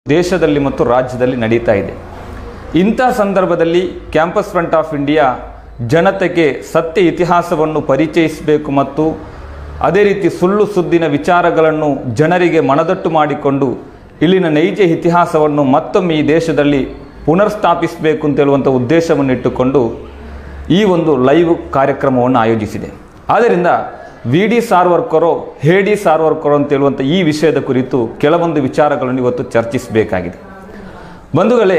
ದೇಶದಲ್ಲಿ ಮತ್ತು ರಾಜ್ಯದಲ್ಲಿ ನಡೀತಾ ಇದೆ ಇಂಥ ಸಂದರ್ಭದಲ್ಲಿ ಕ್ಯಾಂಪಸ್ ಫ್ರಂಟ್ ಆಫ್ ಇಂಡಿಯಾ ಜನತೆಗೆ ಸತ್ಯ ಇತಿಹಾಸವನ್ನು ಪರಿಚಯಿಸಬೇಕು ಮತ್ತು ಅದೇ ರೀತಿ ಸುಳ್ಳು ಸುದ್ದಿನ ವಿಚಾರಗಳನ್ನು ಜನರಿಗೆ ಮನದಟ್ಟು ಮಾಡಿಕೊಂಡು ಇಲ್ಲಿನ ನೈಜ ಇತಿಹಾಸವನ್ನು ಮತ್ತೊಮ್ಮೆ ಈ ದೇಶದಲ್ಲಿ ಪುನರ್ಸ್ಥಾಪಿಸಬೇಕು ಅಂತ ಹೇಳುವಂಥ ಉದ್ದೇಶವನ್ನು ಇಟ್ಟುಕೊಂಡು ಈ ಒಂದು ಲೈವ್ ಕಾರ್ಯಕ್ರಮವನ್ನು ಆಯೋಜಿಸಿದೆ ಆದ್ದರಿಂದ ವಿ ಡಿ ಸಾರ್ವರ್ಕರೋ ಹೇ ಡಿ ಸಾರ್ವರ್ಕರೋ ಅಂತ ಹೇಳುವಂಥ ಈ ವಿಷಯದ ಕುರಿತು ಕೆಲವೊಂದು ವಿಚಾರಗಳನ್ನು ಇವತ್ತು ಚರ್ಚಿಸಬೇಕಾಗಿದೆ ಬಂಧುಗಳೇ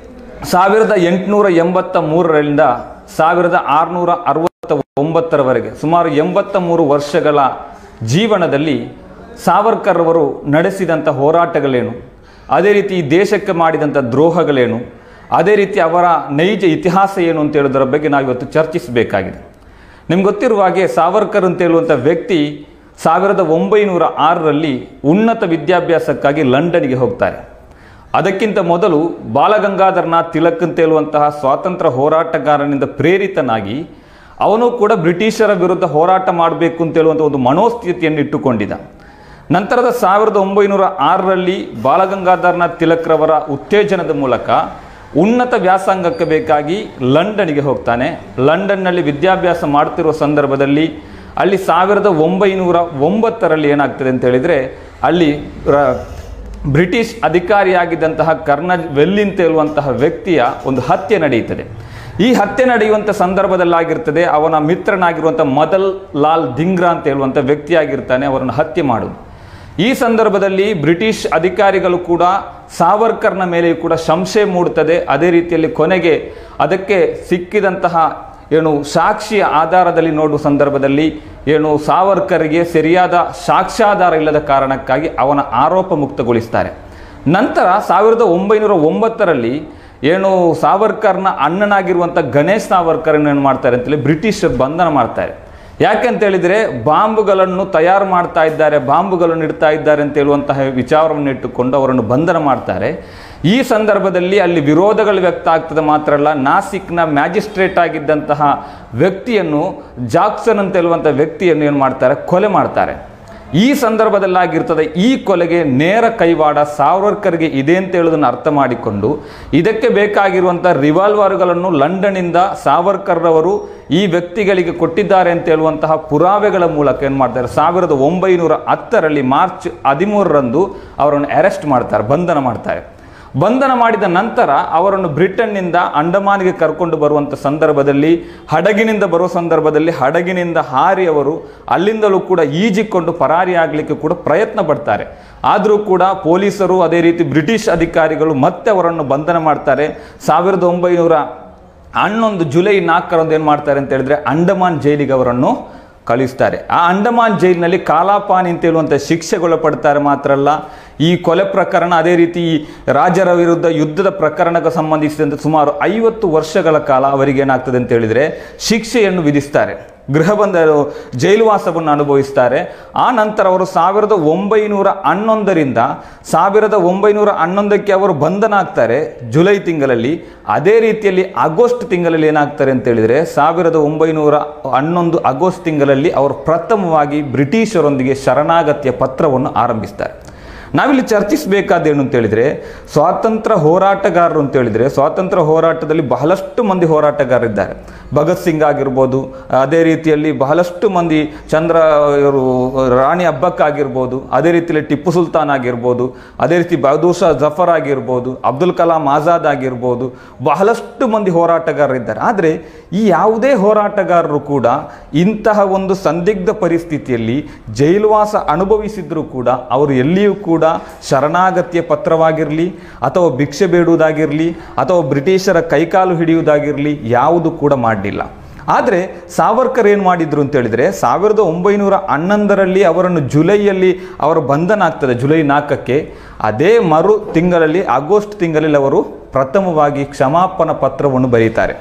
ಸಾವಿರದ ಎಂಟುನೂರ ಎಂಬತ್ತ ಮೂರರಿಂದ ಸಾವಿರದ ಆರುನೂರ ಅರವತ್ತ ಒಂಬತ್ತರವರೆಗೆ ಸುಮಾರು ಎಂಬತ್ತ ಮೂರು ವರ್ಷಗಳ ಜೀವನದಲ್ಲಿ ಸಾವರ್ಕರ್ ಅವರು ನಡೆಸಿದಂಥ ಹೋರಾಟಗಳೇನು ಅದೇ ರೀತಿ ಈ ದೇಶಕ್ಕೆ ಮಾಡಿದಂಥ ದ್ರೋಹಗಳೇನು ಅದೇ ರೀತಿ ಅವರ ನೈಜ ಇತಿಹಾಸ ಏನು ಅಂತ ಹೇಳೋದರ ಬಗ್ಗೆ ನಾವು ಇವತ್ತು ಚರ್ಚಿಸಬೇಕಾಗಿದೆ ನಿಮ್ಗೆ ಗೊತ್ತಿರುವ ಹಾಗೆ ಸಾವರ್ಕರ್ ಅಂತ ಹೇಳುವಂಥ ವ್ಯಕ್ತಿ ಸಾವಿರದ ಒಂಬೈನೂರ ಆರರಲ್ಲಿ ಉನ್ನತ ವಿದ್ಯಾಭ್ಯಾಸಕ್ಕಾಗಿ ಲಂಡನ್ಗೆ ಹೋಗ್ತಾರೆ ಅದಕ್ಕಿಂತ ಮೊದಲು ಬಾಲಗಂಗಾಧರನಾಥ್ ತಿಲಕ್ ಅಂತ ಹೇಳುವಂತಹ ಸ್ವಾತಂತ್ರ್ಯ ಹೋರಾಟಗಾರನಿಂದ ಪ್ರೇರಿತನಾಗಿ ಅವನು ಕೂಡ ಬ್ರಿಟಿಷರ ವಿರುದ್ಧ ಹೋರಾಟ ಮಾಡಬೇಕು ಅಂತ ಹೇಳುವಂಥ ಒಂದು ಮನೋಸ್ಥಿತಿಯನ್ನು ಇಟ್ಟುಕೊಂಡಿದ್ದ ನಂತರದ ಸಾವಿರದ ಒಂಬೈನೂರ ಆರರಲ್ಲಿ ಬಾಲಗಂಗಾಧರನಾಥ್ ತಿಲಕ್ರವರ ಉತ್ತೇಜನದ ಮೂಲಕ ಉನ್ನತ ವ್ಯಾಸಂಗಕ್ಕೆ ಬೇಕಾಗಿ ಲಂಡನ್ಗೆ ಹೋಗ್ತಾನೆ ಲಂಡನ್ನಲ್ಲಿ ವಿದ್ಯಾಭ್ಯಾಸ ಮಾಡ್ತಿರುವ ಸಂದರ್ಭದಲ್ಲಿ ಅಲ್ಲಿ ಸಾವಿರದ ಒಂಬೈನೂರ ಒಂಬತ್ತರಲ್ಲಿ ಏನಾಗ್ತದೆ ಅಂತ ಹೇಳಿದರೆ ಅಲ್ಲಿ ರ- ಬ್ರಿಟಿಷ್ ಅಧಿಕಾರಿಯಾಗಿದ್ದಂತಹ ಕರ್ನಲ್ ವೆಲ್ಲಿ ಅಂತ ಹೇಳುವಂತಹ ವ್ಯಕ್ತಿಯ ಒಂದು ಹತ್ಯೆ ನಡೆಯುತ್ತದೆ ಈ ಹತ್ಯೆ ನಡೆಯುವಂಥ ಸಂದರ್ಭದಲ್ಲಾಗಿರ್ತದೆ ಅವನ ಮಿತ್ರನಾಗಿರುವಂಥ ಮದಲ್ ಲಾಲ್ ಧಿಂಗ್ರಾ ಅಂತ ಹೇಳುವಂಥ ವ್ಯಕ್ತಿಯಾಗಿರ್ತಾನೆ ಅವರನ್ನು ಹತ್ಯೆ ಮಾಡುವುದು ಈ ಸಂದರ್ಭದಲ್ಲಿ ಬ್ರಿಟಿಷ್ ಅಧಿಕಾರಿಗಳು ಕೂಡ ಸಾವರ್ಕರ್ನ ಮೇಲೆ ಕೂಡ ಸಂಶಯ ಮೂಡುತ್ತದೆ ಅದೇ ರೀತಿಯಲ್ಲಿ ಕೊನೆಗೆ ಅದಕ್ಕೆ ಸಿಕ್ಕಿದಂತಹ ಏನು ಸಾಕ್ಷಿಯ ಆಧಾರದಲ್ಲಿ ನೋಡುವ ಸಂದರ್ಭದಲ್ಲಿ ಏನು ಸಾವರ್ಕರ್ಗೆ ಸರಿಯಾದ ಸಾಕ್ಷ್ಯಾಧಾರ ಇಲ್ಲದ ಕಾರಣಕ್ಕಾಗಿ ಅವನ ಆರೋಪ ಮುಕ್ತಗೊಳಿಸ್ತಾರೆ ನಂತರ ಸಾವಿರದ ಒಂಬೈನೂರ ಒಂಬತ್ತರಲ್ಲಿ ಏನು ಸಾವರ್ಕರ್ನ ಅಣ್ಣನಾಗಿರುವಂಥ ಗಣೇಶ್ ಸಾವರ್ಕರ್ನ ಏನು ಮಾಡ್ತಾರೆ ಅಂತೇಳಿ ಬ್ರಿಟಿಷರು ಬಂಧನ ಮಾಡ್ತಾರೆ ಯಾಕೆ ಅಂತ ಹೇಳಿದರೆ ಬಾಂಬುಗಳನ್ನು ತಯಾರು ಮಾಡ್ತಾ ಇದ್ದಾರೆ ಬಾಂಬುಗಳನ್ನು ಇಡ್ತಾ ಇದ್ದಾರೆ ಅಂತ ಹೇಳುವಂತಹ ವಿಚಾರವನ್ನು ಇಟ್ಟುಕೊಂಡು ಅವರನ್ನು ಬಂಧನ ಮಾಡ್ತಾರೆ ಈ ಸಂದರ್ಭದಲ್ಲಿ ಅಲ್ಲಿ ವಿರೋಧಗಳು ವ್ಯಕ್ತ ಆಗ್ತದೆ ಮಾತ್ರ ಅಲ್ಲ ನಾಸಿಕ್ನ ಮ್ಯಾಜಿಸ್ಟ್ರೇಟ್ ಆಗಿದ್ದಂತಹ ವ್ಯಕ್ತಿಯನ್ನು ಜಾಕ್ಸನ್ ಅಂತ ಹೇಳುವಂಥ ವ್ಯಕ್ತಿಯನ್ನು ಏನು ಮಾಡ್ತಾರೆ ಕೊಲೆ ಮಾಡ್ತಾರೆ ಈ ಸಂದರ್ಭದಲ್ಲಾಗಿರ್ತದೆ ಈ ಕೊಲೆಗೆ ನೇರ ಕೈವಾಡ ಸಾವರ್ಕರ್ಗೆ ಇದೆ ಅಂತ ಹೇಳೋದನ್ನು ಅರ್ಥ ಮಾಡಿಕೊಂಡು ಇದಕ್ಕೆ ಬೇಕಾಗಿರುವಂಥ ರಿವಾಲ್ವರ್ಗಳನ್ನು ಲಂಡನ್ನಿಂದ ಸಾವರ್ಕರ್ ಅವರು ಈ ವ್ಯಕ್ತಿಗಳಿಗೆ ಕೊಟ್ಟಿದ್ದಾರೆ ಅಂತ ಹೇಳುವಂತಹ ಪುರಾವೆಗಳ ಮೂಲಕ ಏನು ಮಾಡ್ತಾರೆ ಸಾವಿರದ ಒಂಬೈನೂರ ಹತ್ತರಲ್ಲಿ ಮಾರ್ಚ್ ಹದಿಮೂರರಂದು ಅವರನ್ನು ಅರೆಸ್ಟ್ ಮಾಡ್ತಾರೆ ಬಂಧನ ಮಾಡ್ತಾರೆ ಬಂಧನ ಮಾಡಿದ ನಂತರ ಅವರನ್ನು ಬ್ರಿಟನ್ನಿಂದ ಅಂಡಮಾನ್ಗೆ ಕರ್ಕೊಂಡು ಬರುವಂಥ ಸಂದರ್ಭದಲ್ಲಿ ಹಡಗಿನಿಂದ ಬರುವ ಸಂದರ್ಭದಲ್ಲಿ ಹಡಗಿನಿಂದ ಹಾರಿ ಅವರು ಅಲ್ಲಿಂದಲೂ ಕೂಡ ಈಜಿಕೊಂಡು ಪರಾರಿಯಾಗಲಿಕ್ಕೆ ಕೂಡ ಪ್ರಯತ್ನ ಪಡ್ತಾರೆ ಆದರೂ ಕೂಡ ಪೊಲೀಸರು ಅದೇ ರೀತಿ ಬ್ರಿಟಿಷ್ ಅಧಿಕಾರಿಗಳು ಮತ್ತೆ ಅವರನ್ನು ಬಂಧನ ಮಾಡ್ತಾರೆ ಸಾವಿರದ ಒಂಬೈನೂರ ಹನ್ನೊಂದು ಜುಲೈ ನಾಲ್ಕರಂದು ಏನು ಮಾಡ್ತಾರೆ ಅಂತ ಹೇಳಿದ್ರೆ ಅಂಡಮಾನ್ ಜೈಲಿಗೆ ಅವರನ್ನು ಕಳಿಸ್ತಾರೆ ಆ ಅಂಡಮಾನ್ ಜೈಲಿನಲ್ಲಿ ಕಾಲಾಪಾನಿ ಅಂತ ಹೇಳುವಂಥ ಶಿಕ್ಷೆಗೊಳಪಡ್ತಾರೆ ಮಾತ್ರ ಅಲ್ಲ ಈ ಕೊಲೆ ಪ್ರಕರಣ ಅದೇ ರೀತಿ ಈ ರಾಜರ ವಿರುದ್ಧ ಯುದ್ಧದ ಪ್ರಕರಣಕ್ಕೆ ಸಂಬಂಧಿಸಿದಂತೆ ಸುಮಾರು ಐವತ್ತು ವರ್ಷಗಳ ಕಾಲ ಅವರಿಗೆ ಏನಾಗ್ತದೆ ಅಂತ ಹೇಳಿದರೆ ಶಿಕ್ಷೆಯನ್ನು ವಿಧಿಸ್ತಾರೆ ಗೃಹ ಬಂದ ಜೈಲುವಾಸವನ್ನು ಅನುಭವಿಸ್ತಾರೆ ಆ ನಂತರ ಅವರು ಸಾವಿರದ ಒಂಬೈನೂರ ಹನ್ನೊಂದರಿಂದ ಸಾವಿರದ ಒಂಬೈನೂರ ಹನ್ನೊಂದಕ್ಕೆ ಅವರು ಬಂಧನ ಆಗ್ತಾರೆ ಜುಲೈ ತಿಂಗಳಲ್ಲಿ ಅದೇ ರೀತಿಯಲ್ಲಿ ಆಗಸ್ಟ್ ತಿಂಗಳಲ್ಲಿ ಏನಾಗ್ತಾರೆ ಅಂತ ಹೇಳಿದರೆ ಸಾವಿರದ ಒಂಬೈನೂರ ಹನ್ನೊಂದು ಆಗಸ್ಟ್ ತಿಂಗಳಲ್ಲಿ ಅವರು ಪ್ರಥಮವಾಗಿ ಬ್ರಿಟಿಷರೊಂದಿಗೆ ಶರಣಾಗತಿಯ ಪತ್ರವನ್ನು ಆರಂಭಿಸ್ತಾರೆ ನಾವಿಲ್ಲಿ ಚರ್ಚಿಸಬೇಕಾದೇನು ಅಂತ ಹೇಳಿದ್ರೆ ಸ್ವಾತಂತ್ರ್ಯ ಹೋರಾಟಗಾರರು ಅಂತ ಹೇಳಿದ್ರೆ ಸ್ವಾತಂತ್ರ್ಯ ಹೋರಾಟದಲ್ಲಿ ಬಹಳಷ್ಟು ಮಂದಿ ಹೋರಾಟಗಾರರಿದ್ದಾರೆ ಭಗತ್ ಸಿಂಗ್ ಆಗಿರ್ಬೋದು ಅದೇ ರೀತಿಯಲ್ಲಿ ಬಹಳಷ್ಟು ಮಂದಿ ಚಂದ್ರ ಇವರು ರಾಣಿ ಅಬ್ಬಕ್ ಆಗಿರ್ಬೋದು ಅದೇ ರೀತಿಯಲ್ಲಿ ಟಿಪ್ಪು ಸುಲ್ತಾನ್ ಆಗಿರ್ಬೋದು ಅದೇ ರೀತಿ ಬಹದ್ದೂರ್ ಶಾ ಜಫರ್ ಆಗಿರ್ಬೋದು ಅಬ್ದುಲ್ ಕಲಾಂ ಆಜಾದ್ ಆಗಿರ್ಬೋದು ಬಹಳಷ್ಟು ಮಂದಿ ಹೋರಾಟಗಾರರಿದ್ದಾರೆ ಆದರೆ ಈ ಯಾವುದೇ ಹೋರಾಟಗಾರರು ಕೂಡ ಇಂತಹ ಒಂದು ಸಂದಿಗ್ಧ ಪರಿಸ್ಥಿತಿಯಲ್ಲಿ ಜೈಲುವಾಸ ಅನುಭವಿಸಿದ್ರು ಕೂಡ ಅವರು ಎಲ್ಲಿಯೂ ಕೂಡ ಶರಣಾಗತಿಯ ಪತ್ರವಾಗಿರಲಿ ಅಥವಾ ಭಿಕ್ಷೆ ಬೇಡುವುದಾಗಿರಲಿ ಅಥವಾ ಬ್ರಿಟಿಷರ ಕೈಕಾಲು ಹಿಡಿಯುವುದಾಗಿರಲಿ ಯಾವುದು ಕೂಡ ಮಾಡಲಿಲ್ಲ ಆದರೆ ಸಾವರ್ಕರ್ ಏನು ಮಾಡಿದ್ರು ಅಂತ ಹೇಳಿದರೆ ಸಾವಿರದ ಒಂಬೈನೂರ ಹನ್ನೊಂದರಲ್ಲಿ ಅವರನ್ನು ಜುಲೈಯಲ್ಲಿ ಅವರ ಬಂಧನ ಆಗ್ತದೆ ಜುಲೈ ನಾಲ್ಕಕ್ಕೆ ಅದೇ ಮರು ತಿಂಗಳಲ್ಲಿ ಆಗಸ್ಟ್ ತಿಂಗಳಲ್ಲಿ ಅವರು ಪ್ರಥಮವಾಗಿ ಕ್ಷಮಾಪನ ಪತ್ರವನ್ನು ಬರೀತಾರೆ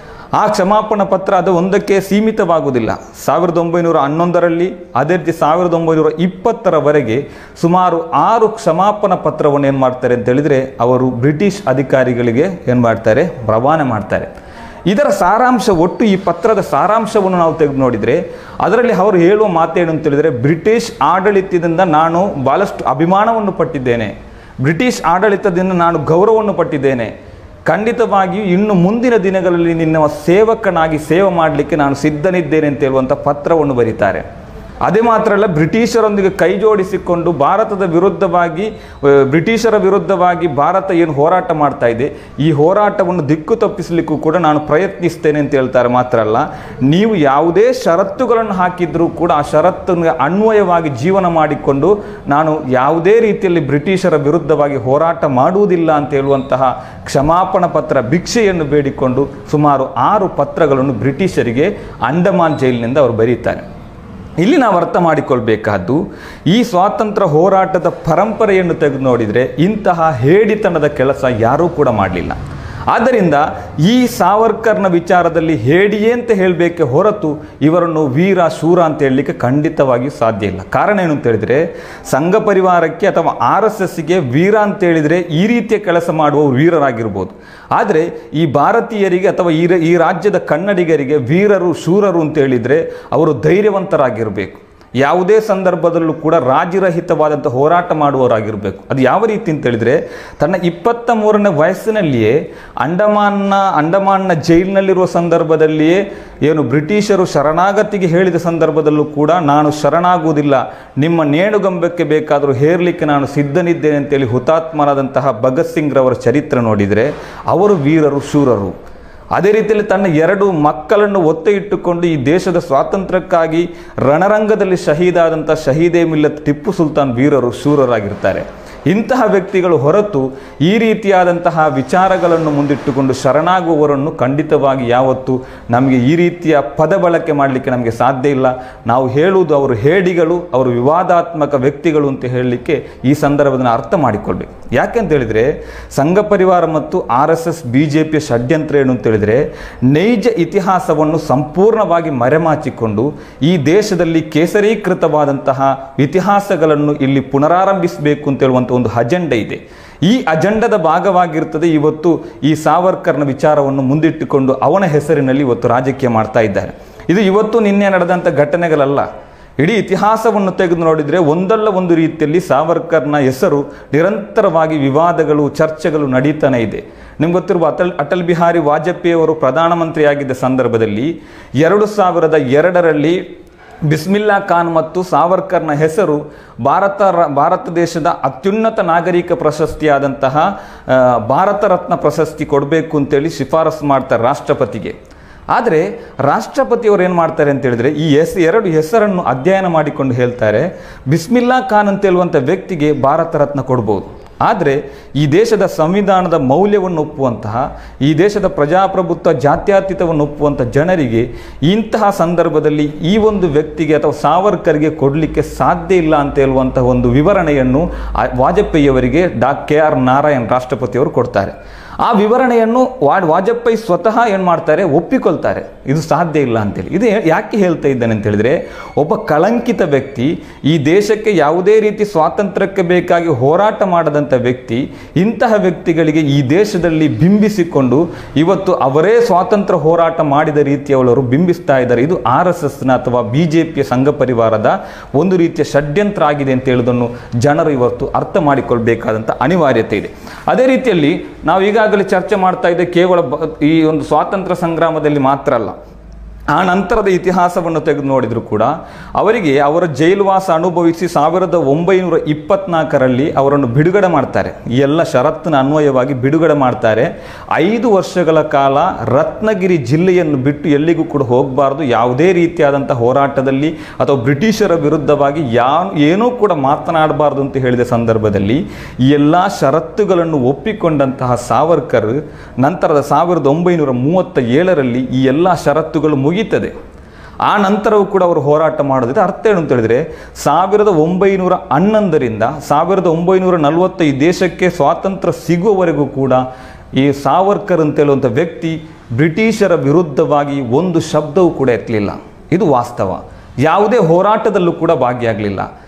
ಆ ಕ್ಷಮಾಪಣಾ ಪತ್ರ ಅದು ಒಂದಕ್ಕೆ ಸೀಮಿತವಾಗುವುದಿಲ್ಲ ಸಾವಿರದ ಒಂಬೈನೂರ ಹನ್ನೊಂದರಲ್ಲಿ ಅದೇ ರೀತಿ ಸಾವಿರದ ಒಂಬೈನೂರ ಇಪ್ಪತ್ತರವರೆಗೆ ಸುಮಾರು ಆರು ಕ್ಷಮಾಪಣಾ ಪತ್ರವನ್ನು ಏನು ಮಾಡ್ತಾರೆ ಅಂತ ಹೇಳಿದರೆ ಅವರು ಬ್ರಿಟಿಷ್ ಅಧಿಕಾರಿಗಳಿಗೆ ಏನು ಮಾಡ್ತಾರೆ ರವಾನೆ ಮಾಡ್ತಾರೆ ಇದರ ಸಾರಾಂಶ ಒಟ್ಟು ಈ ಪತ್ರದ ಸಾರಾಂಶವನ್ನು ನಾವು ತೆಗೆದು ನೋಡಿದರೆ ಅದರಲ್ಲಿ ಅವರು ಹೇಳುವ ಮಾತೇನು ಅಂತ ಹೇಳಿದರೆ ಬ್ರಿಟಿಷ್ ಆಡಳಿತದಿಂದ ನಾನು ಬಹಳಷ್ಟು ಅಭಿಮಾನವನ್ನು ಪಟ್ಟಿದ್ದೇನೆ ಬ್ರಿಟಿಷ್ ಆಡಳಿತದಿಂದ ನಾನು ಗೌರವವನ್ನು ಪಟ್ಟಿದ್ದೇನೆ ಖಂಡಿತವಾಗಿಯೂ ಇನ್ನು ಮುಂದಿನ ದಿನಗಳಲ್ಲಿ ನಿನ್ನ ಸೇವಕನಾಗಿ ಸೇವೆ ಮಾಡಲಿಕ್ಕೆ ನಾನು ಸಿದ್ಧನಿದ್ದೇನೆ ಅಂತ ಹೇಳುವಂಥ ಪತ್ರವನ್ನು ಬರೀತಾರೆ ಅದೇ ಮಾತ್ರ ಅಲ್ಲ ಬ್ರಿಟಿಷರೊಂದಿಗೆ ಕೈ ಜೋಡಿಸಿಕೊಂಡು ಭಾರತದ ವಿರುದ್ಧವಾಗಿ ಆ, ಬ್ರಿಟಿಷರ ವಿರುದ್ಧವಾಗಿ ಭಾರತ ಏನು ಹೋರಾಟ ಮಾಡ್ತಾ ಇದೆ ಈ ಹೋರಾಟವನ್ನು ದಿಕ್ಕು ತಪ್ಪಿಸಲಿಕ್ಕೂ ಕೂಡ ನಾನು ಪ್ರಯತ್ನಿಸ್ತೇನೆ ಅಂತ ಹೇಳ್ತಾರೆ ಮಾತ್ರ ಅಲ್ಲ ನೀವು ಯಾವುದೇ ಷರತ್ತುಗಳನ್ನು ಹಾಕಿದ್ರೂ ಕೂಡ ಆ ಷರತ್ತಿನ ಅನ್ವಯವಾಗಿ ಜೀವನ ಮಾಡಿಕೊಂಡು ನಾನು ಯಾವುದೇ ರೀತಿಯಲ್ಲಿ ಬ್ರಿಟಿಷರ ವಿರುದ್ಧವಾಗಿ ಹೋರಾಟ ಮಾಡುವುದಿಲ್ಲ ಅಂತ ಹೇಳುವಂತಹ ಕ್ಷಮಾಪಣ ಪತ್ರ ಭಿಕ್ಷೆಯನ್ನು ಬೇಡಿಕೊಂಡು ಸುಮಾರು ಆರು ಪತ್ರಗಳನ್ನು ಬ್ರಿಟಿಷರಿಗೆ ಅಂಡಮಾನ್ ಜೈಲಿನಿಂದ ಅವರು ಬರೀತಾರೆ ಇಲ್ಲಿ ನಾವು ಅರ್ಥ ಮಾಡಿಕೊಳ್ಬೇಕಾದ್ದು ಈ ಸ್ವಾತಂತ್ರ್ಯ ಹೋರಾಟದ ಪರಂಪರೆಯನ್ನು ತೆಗೆದು ನೋಡಿದರೆ ಇಂತಹ ಹೇಡಿತನದ ಕೆಲಸ ಯಾರೂ ಕೂಡ ಮಾಡಲಿಲ್ಲ ಆದ್ದರಿಂದ ಈ ಸಾವರ್ಕರ್ನ ವಿಚಾರದಲ್ಲಿ ಹೇಡಿಯೇ ಅಂತ ಹೇಳಬೇಕೆ ಹೊರತು ಇವರನ್ನು ವೀರ ಶೂರ ಅಂತ ಹೇಳಲಿಕ್ಕೆ ಖಂಡಿತವಾಗಿಯೂ ಸಾಧ್ಯ ಇಲ್ಲ ಕಾರಣ ಏನು ಅಂತ ಹೇಳಿದರೆ ಸಂಘ ಪರಿವಾರಕ್ಕೆ ಅಥವಾ ಆರ್ ಎಸ್ ಎಸ್ಗೆ ವೀರ ಅಂತ ಹೇಳಿದರೆ ಈ ರೀತಿಯ ಕೆಲಸ ಮಾಡುವವರು ವೀರರಾಗಿರ್ಬೋದು ಆದರೆ ಈ ಭಾರತೀಯರಿಗೆ ಅಥವಾ ಈ ರ- ಈ ರಾಜ್ಯದ ಕನ್ನಡಿಗರಿಗೆ ವೀರರು ಶೂರರು ಅಂತ ಹೇಳಿದರೆ ಅವರು ಧೈರ್ಯವಂತರಾಗಿರಬೇಕು ಯಾವುದೇ ಸಂದರ್ಭದಲ್ಲೂ ಕೂಡ ರಾಜಿರಹಿತವಾದಂಥ ಹೋರಾಟ ಮಾಡುವವರಾಗಿರಬೇಕು ಅದು ಯಾವ ರೀತಿ ಅಂತ ಹೇಳಿದರೆ ತನ್ನ ಇಪ್ಪತ್ತ ಮೂರನೇ ವಯಸ್ಸಿನಲ್ಲಿಯೇ ಅಂಡಮಾನ್ನ ಅಂಡಮಾನ್ನ ಜೈಲಿನಲ್ಲಿರುವ ಸಂದರ್ಭದಲ್ಲಿಯೇ ಏನು ಬ್ರಿಟಿಷರು ಶರಣಾಗತಿಗೆ ಹೇಳಿದ ಸಂದರ್ಭದಲ್ಲೂ ಕೂಡ ನಾನು ಶರಣಾಗುವುದಿಲ್ಲ ನಿಮ್ಮ ನೇಣುಗಂಬಕ್ಕೆ ಬೇಕಾದರೂ ಹೇರಲಿಕ್ಕೆ ನಾನು ಸಿದ್ಧನಿದ್ದೇನೆ ಅಂತೇಳಿ ಹುತಾತ್ಮರಾದಂತಹ ಭಗತ್ ಸಿಂಗ್ ರವರ ಚರಿತ್ರೆ ನೋಡಿದರೆ ಅವರು ವೀರರು ಶೂರರು ಅದೇ ರೀತಿಯಲ್ಲಿ ತನ್ನ ಎರಡು ಮಕ್ಕಳನ್ನು ಒತ್ತೆ ಇಟ್ಟುಕೊಂಡು ಈ ದೇಶದ ಸ್ವಾತಂತ್ರ್ಯಕ್ಕಾಗಿ ರಣರಂಗದಲ್ಲಿ ಶಹೀದಾದಂಥ ಶಹೀದೇ ಮಿಲ್ಲತ್ ಟಿಪ್ಪು ಸುಲ್ತಾನ್ ವೀರರು ಶೂರರಾಗಿರ್ತಾರೆ ಇಂತಹ ವ್ಯಕ್ತಿಗಳು ಹೊರತು ಈ ರೀತಿಯಾದಂತಹ ವಿಚಾರಗಳನ್ನು ಮುಂದಿಟ್ಟುಕೊಂಡು ಶರಣಾಗುವವರನ್ನು ಖಂಡಿತವಾಗಿ ಯಾವತ್ತು ನಮಗೆ ಈ ರೀತಿಯ ಪದ ಬಳಕೆ ಮಾಡಲಿಕ್ಕೆ ನಮಗೆ ಸಾಧ್ಯ ಇಲ್ಲ ನಾವು ಹೇಳುವುದು ಅವರು ಹೇಡಿಗಳು ಅವರು ವಿವಾದಾತ್ಮಕ ವ್ಯಕ್ತಿಗಳು ಅಂತ ಹೇಳಲಿಕ್ಕೆ ಈ ಸಂದರ್ಭದಲ್ಲಿ ಅರ್ಥ ಮಾಡಿಕೊಳ್ಬೇಕು ಯಾಕೆ ಅಂತ ಹೇಳಿದರೆ ಸಂಘ ಪರಿವಾರ ಮತ್ತು R S S B J ಪಿಯ ಷಡ್ಯಂತ್ರ ಏನು ಅಂತ ಹೇಳಿದರೆ ನೈಜ ಇತಿಹಾಸವನ್ನು ಸಂಪೂರ್ಣವಾಗಿ ಮರೆಮಾಚಿಕೊಂಡು ಈ ದೇಶದಲ್ಲಿ ಕೇಸರೀಕೃತವಾದಂತಹ ಇತಿಹಾಸಗಳನ್ನು ಇಲ್ಲಿ ಪುನರಾರಂಭಿಸಬೇಕು ಅಂತ ಹೇಳುವಂಥ ಒಂದು ಅಜೆಂಡ ಇದೆ ಈ ಅಜೆಂಡದ ಭಾಗವಾಗಿರ್ತದೆ ಇವತ್ತು ಈ ಸಾವರ್ಕರ್ನ ವಿಚಾರವನ್ನು ಮುಂದಿಟ್ಟುಕೊಂಡು ಅವನ ಹೆಸರಿನಲ್ಲಿ ಇವತ್ತು ರಾಜಕೀಯ ಮಾಡ್ತಾ ಇದ್ದಾರೆ ಇದು ಇವತ್ತು ನಿನ್ನೆ ನಡೆದಂಥ ಘಟನೆಗಳಲ್ಲ ಇಡೀ ಇತಿಹಾಸವನ್ನು ತೆಗೆದು ನೋಡಿದರೆ ಒಂದಲ್ಲ ಒಂದು ರೀತಿಯಲ್ಲಿ ಸಾವರ್ಕರ್ನ ಹೆಸರು ನಿರಂತರವಾಗಿ ವಿವಾದಗಳು ಚರ್ಚೆಗಳು ನಡೀತಾನೆ ಇದೆ ನಿಮ್ಗೆ ಗೊತ್ತಿರುವ ಅಟಲ್ ಅಟಲ್ ಬಿಹಾರಿ ವಾಜಪೇಯಿ ಅವರು ಪ್ರಧಾನಮಂತ್ರಿಯಾಗಿದ್ದ ಸಂದರ್ಭದಲ್ಲಿ ಎರಡು ಸಾವಿರದ ಎರಡರಲ್ಲಿ ಬಿಸ್ಮಿಲ್ಲಾ ಖಾನ್ ಮತ್ತು ಸಾವರ್ಕರ್ನ ಹೆಸರು ಭಾರತ ರ- ಭಾರತ ದೇಶದ ಅತ್ಯುನ್ನತ ನಾಗರಿಕ ಪ್ರಶಸ್ತಿಯಾದಂತಹ ಆ, ಭಾರತ ರತ್ನ ಪ್ರಶಸ್ತಿ ಕೊಡಬೇಕು ಅಂತೇಳಿ ಶಿಫಾರಸು ಮಾಡ್ತಾರೆ ರಾಷ್ಟ್ರಪತಿಗೆ ಆದರೆ ರಾಷ್ಟ್ರಪತಿಯವರು ಏನು ಮಾಡ್ತಾರೆ ಅಂತ ಹೇಳಿದ್ರೆ ಈ ಹೆಸ್ ಎರಡು ಹೆಸರನ್ನು ಅಧ್ಯಯನ ಮಾಡಿಕೊಂಡು ಹೇಳ್ತಾರೆ ಬಿಸ್ಮಿಲ್ಲಾ ಖಾನ್ ಅಂತ ಹೇಳುವಂಥ ವ್ಯಕ್ತಿಗೆ ಭಾರತ ರತ್ನ ಕೊಡ್ಬೋದು ಆದರೆ ಈ ದೇಶದ ಸಂವಿಧಾನದ ಮೌಲ್ಯವನ್ನು ಒಪ್ಪುವಂತಹ ಈ ದೇಶದ ಪ್ರಜಾಪ್ರಭುತ್ವ ಜಾತ್ಯತೀತವನ್ನು ಒಪ್ಪುವಂಥ ಜನರಿಗೆ ಇಂತಹ ಸಂದರ್ಭದಲ್ಲಿ ಈ ಒಂದು ವ್ಯಕ್ತಿಗೆ ಅಥವಾ ಸಾವರ್ಕರ್ಗೆ ಕೊಡಲಿಕ್ಕೆ ಸಾಧ್ಯ ಇಲ್ಲ ಅಂತ ಹೇಳುವಂತಹ ಒಂದು ವಿವರಣೆಯನ್ನು ಆ ವಾಜಪೇಯಿಯವರಿಗೆ ಡಾ ಕೆ ಆರ್ ನಾರಾಯಣ್ ರಾಷ್ಟ್ರಪತಿಯವರು ಕೊಡ್ತಾರೆ ಆ ವಿವರಣೆಯನ್ನು ವಾ ವಾಜಪೇಯಿ ಸ್ವತಃ ಏನು ಮಾಡ್ತಾರೆ ಒಪ್ಪಿಕೊಳ್ತಾರೆ ಇದು ಸಾಧ್ಯ ಇಲ್ಲ ಅಂತೇಳಿ ಇದು ಯಾ- ಯಾಕೆ ಹೇಳ್ತಾ ಇದ್ದಾನೆ ಅಂತ ಹೇಳಿದ್ರೆ ಒಬ್ಬ ಕಳಂಕಿತ ವ್ಯಕ್ತಿ ಈ ದೇಶಕ್ಕೆ ಯಾವುದೇ ರೀತಿ ಸ್ವಾತಂತ್ರ್ಯಕ್ಕೆ ಬೇಕಾಗಿ ಹೋರಾಟ ಮಾಡದಂಥ ವ್ಯಕ್ತಿ ಇಂತಹ ವ್ಯಕ್ತಿಗಳಿಗೆ ಈ ದೇಶದಲ್ಲಿ ಬಿಂಬಿಸಿಕೊಂಡು ಇವತ್ತು ಅವರೇ ಸ್ವಾತಂತ್ರ್ಯ ಹೋರಾಟ ಮಾಡಿದ ರೀತಿಯವರು ಬಿಂಬಿಸ್ತಾ ಇದ್ದಾರೆ ಇದು ಆರ್ ಎಸ್ ಎಸ್ನ ಅಥವಾ ಬಿ ಜೆ ಪಿಯ ಸಂಘ ಪರಿವಾರದ ಒಂದು ರೀತಿಯ ಷಡ್ಯಂತ್ರ ಆಗಿದೆ ಅಂತ ಹೇಳುವುದನ್ನು ಜನರು ಇವತ್ತು ಅರ್ಥ ಮಾಡಿಕೊಳ್ಬೇಕಾದಂಥ ಅನಿವಾರ್ಯತೆ ಇದೆ ಅದೇ ರೀತಿಯಲ್ಲಿ ನಾವು ಈಗಾಗಲೇ ಚರ್ಚೆ ಮಾಡ್ತಾ ಇದ್ದೆ ಕೇವಲ ಬ- ಈ ಒಂದು ಸ್ವಾತಂತ್ರ್ಯ ಸಂಗ್ರಾಮದಲ್ಲಿ ಮಾತ್ರ ಅಲ್ಲ ಆ ನಂತರದ ಇತಿಹಾಸವನ್ನು ತೆಗೆದು ನೋಡಿದ್ರು ಕೂಡ ಅವರಿಗೆ ಅವರ ಜೈಲುವಾಸ ಅನುಭವಿಸಿ ಸಾವಿರದ ಒಂಬೈನೂರ ಇಪ್ಪತ್ನಾಲ್ಕರಲ್ಲಿ ಅವರನ್ನು ಬಿಡುಗಡೆ ಮಾಡ್ತಾರೆ ಈ ಎಲ್ಲ ಷರತ್ತಿನ ಅನ್ವಯವಾಗಿ ಬಿಡುಗಡೆ ಮಾಡ್ತಾರೆ ಐದು ವರ್ಷಗಳ ಕಾಲ ರತ್ನಗಿರಿ ಜಿಲ್ಲೆಯನ್ನು ಬಿಟ್ಟು ಎಲ್ಲಿಗೂ ಕೂಡ ಹೋಗಬಾರ್ದು ಯಾವುದೇ ರೀತಿಯಾದಂಥ ಹೋರಾಟದಲ್ಲಿ ಅಥವಾ ಬ್ರಿಟಿಷರ ವಿರುದ್ಧವಾಗಿ ಯಾ ಏನೂ ಕೂಡ ಮಾತನಾಡಬಾರ್ದು ಅಂತ ಹೇಳಿದ ಸಂದರ್ಭದಲ್ಲಿ ಈ ಎಲ್ಲ ಷರತ್ತುಗಳನ್ನು ಒಪ್ಪಿಕೊಂಡಂತಹ ಸಾವರ್ಕರ್ ನಂತರದ ಸಾವಿರದ ಒಂಬೈನೂರ ಮೂವತ್ತ ಏಳರಲ್ಲಿ ಈ ಎಲ್ಲ ಷರತ್ತುಗಳು ಮುಗೀತದೆ ಆ ನಂತರವೂ ಕೂಡ ಅವರು ಹೋರಾಟ ಮಾಡೋದಿದೆ ಅರ್ಥ ಏನು ಅಂತ ಹೇಳಿದ್ರೆ ಸಾವಿರದ ಒಂಬೈನೂರ ಹನ್ನೊಂದರಿಂದ ಸಾವಿರದ ಒಂಬೈನೂರ ನಲವತ್ತ ಈ ದೇಶಕ್ಕೆ ಸ್ವಾತಂತ್ರ್ಯ ಸಿಗುವವರೆಗೂ ಕೂಡ ಈ ಸಾವರ್ಕರ್ ಅಂತ ಹೇಳುವಂಥ ವ್ಯಕ್ತಿ ಬ್ರಿಟಿಷರ ವಿರುದ್ಧವಾಗಿ ಒಂದು ಶಬ್ದವೂ ಕೂಡ ಎತ್ತಲಿಲ್ಲ ಇದು ವಾಸ್ತವ ಯಾವುದೇ ಹೋರಾಟದಲ್ಲೂ ಕೂಡ ಭಾಗಿಯಾಗಲಿಲ್ಲ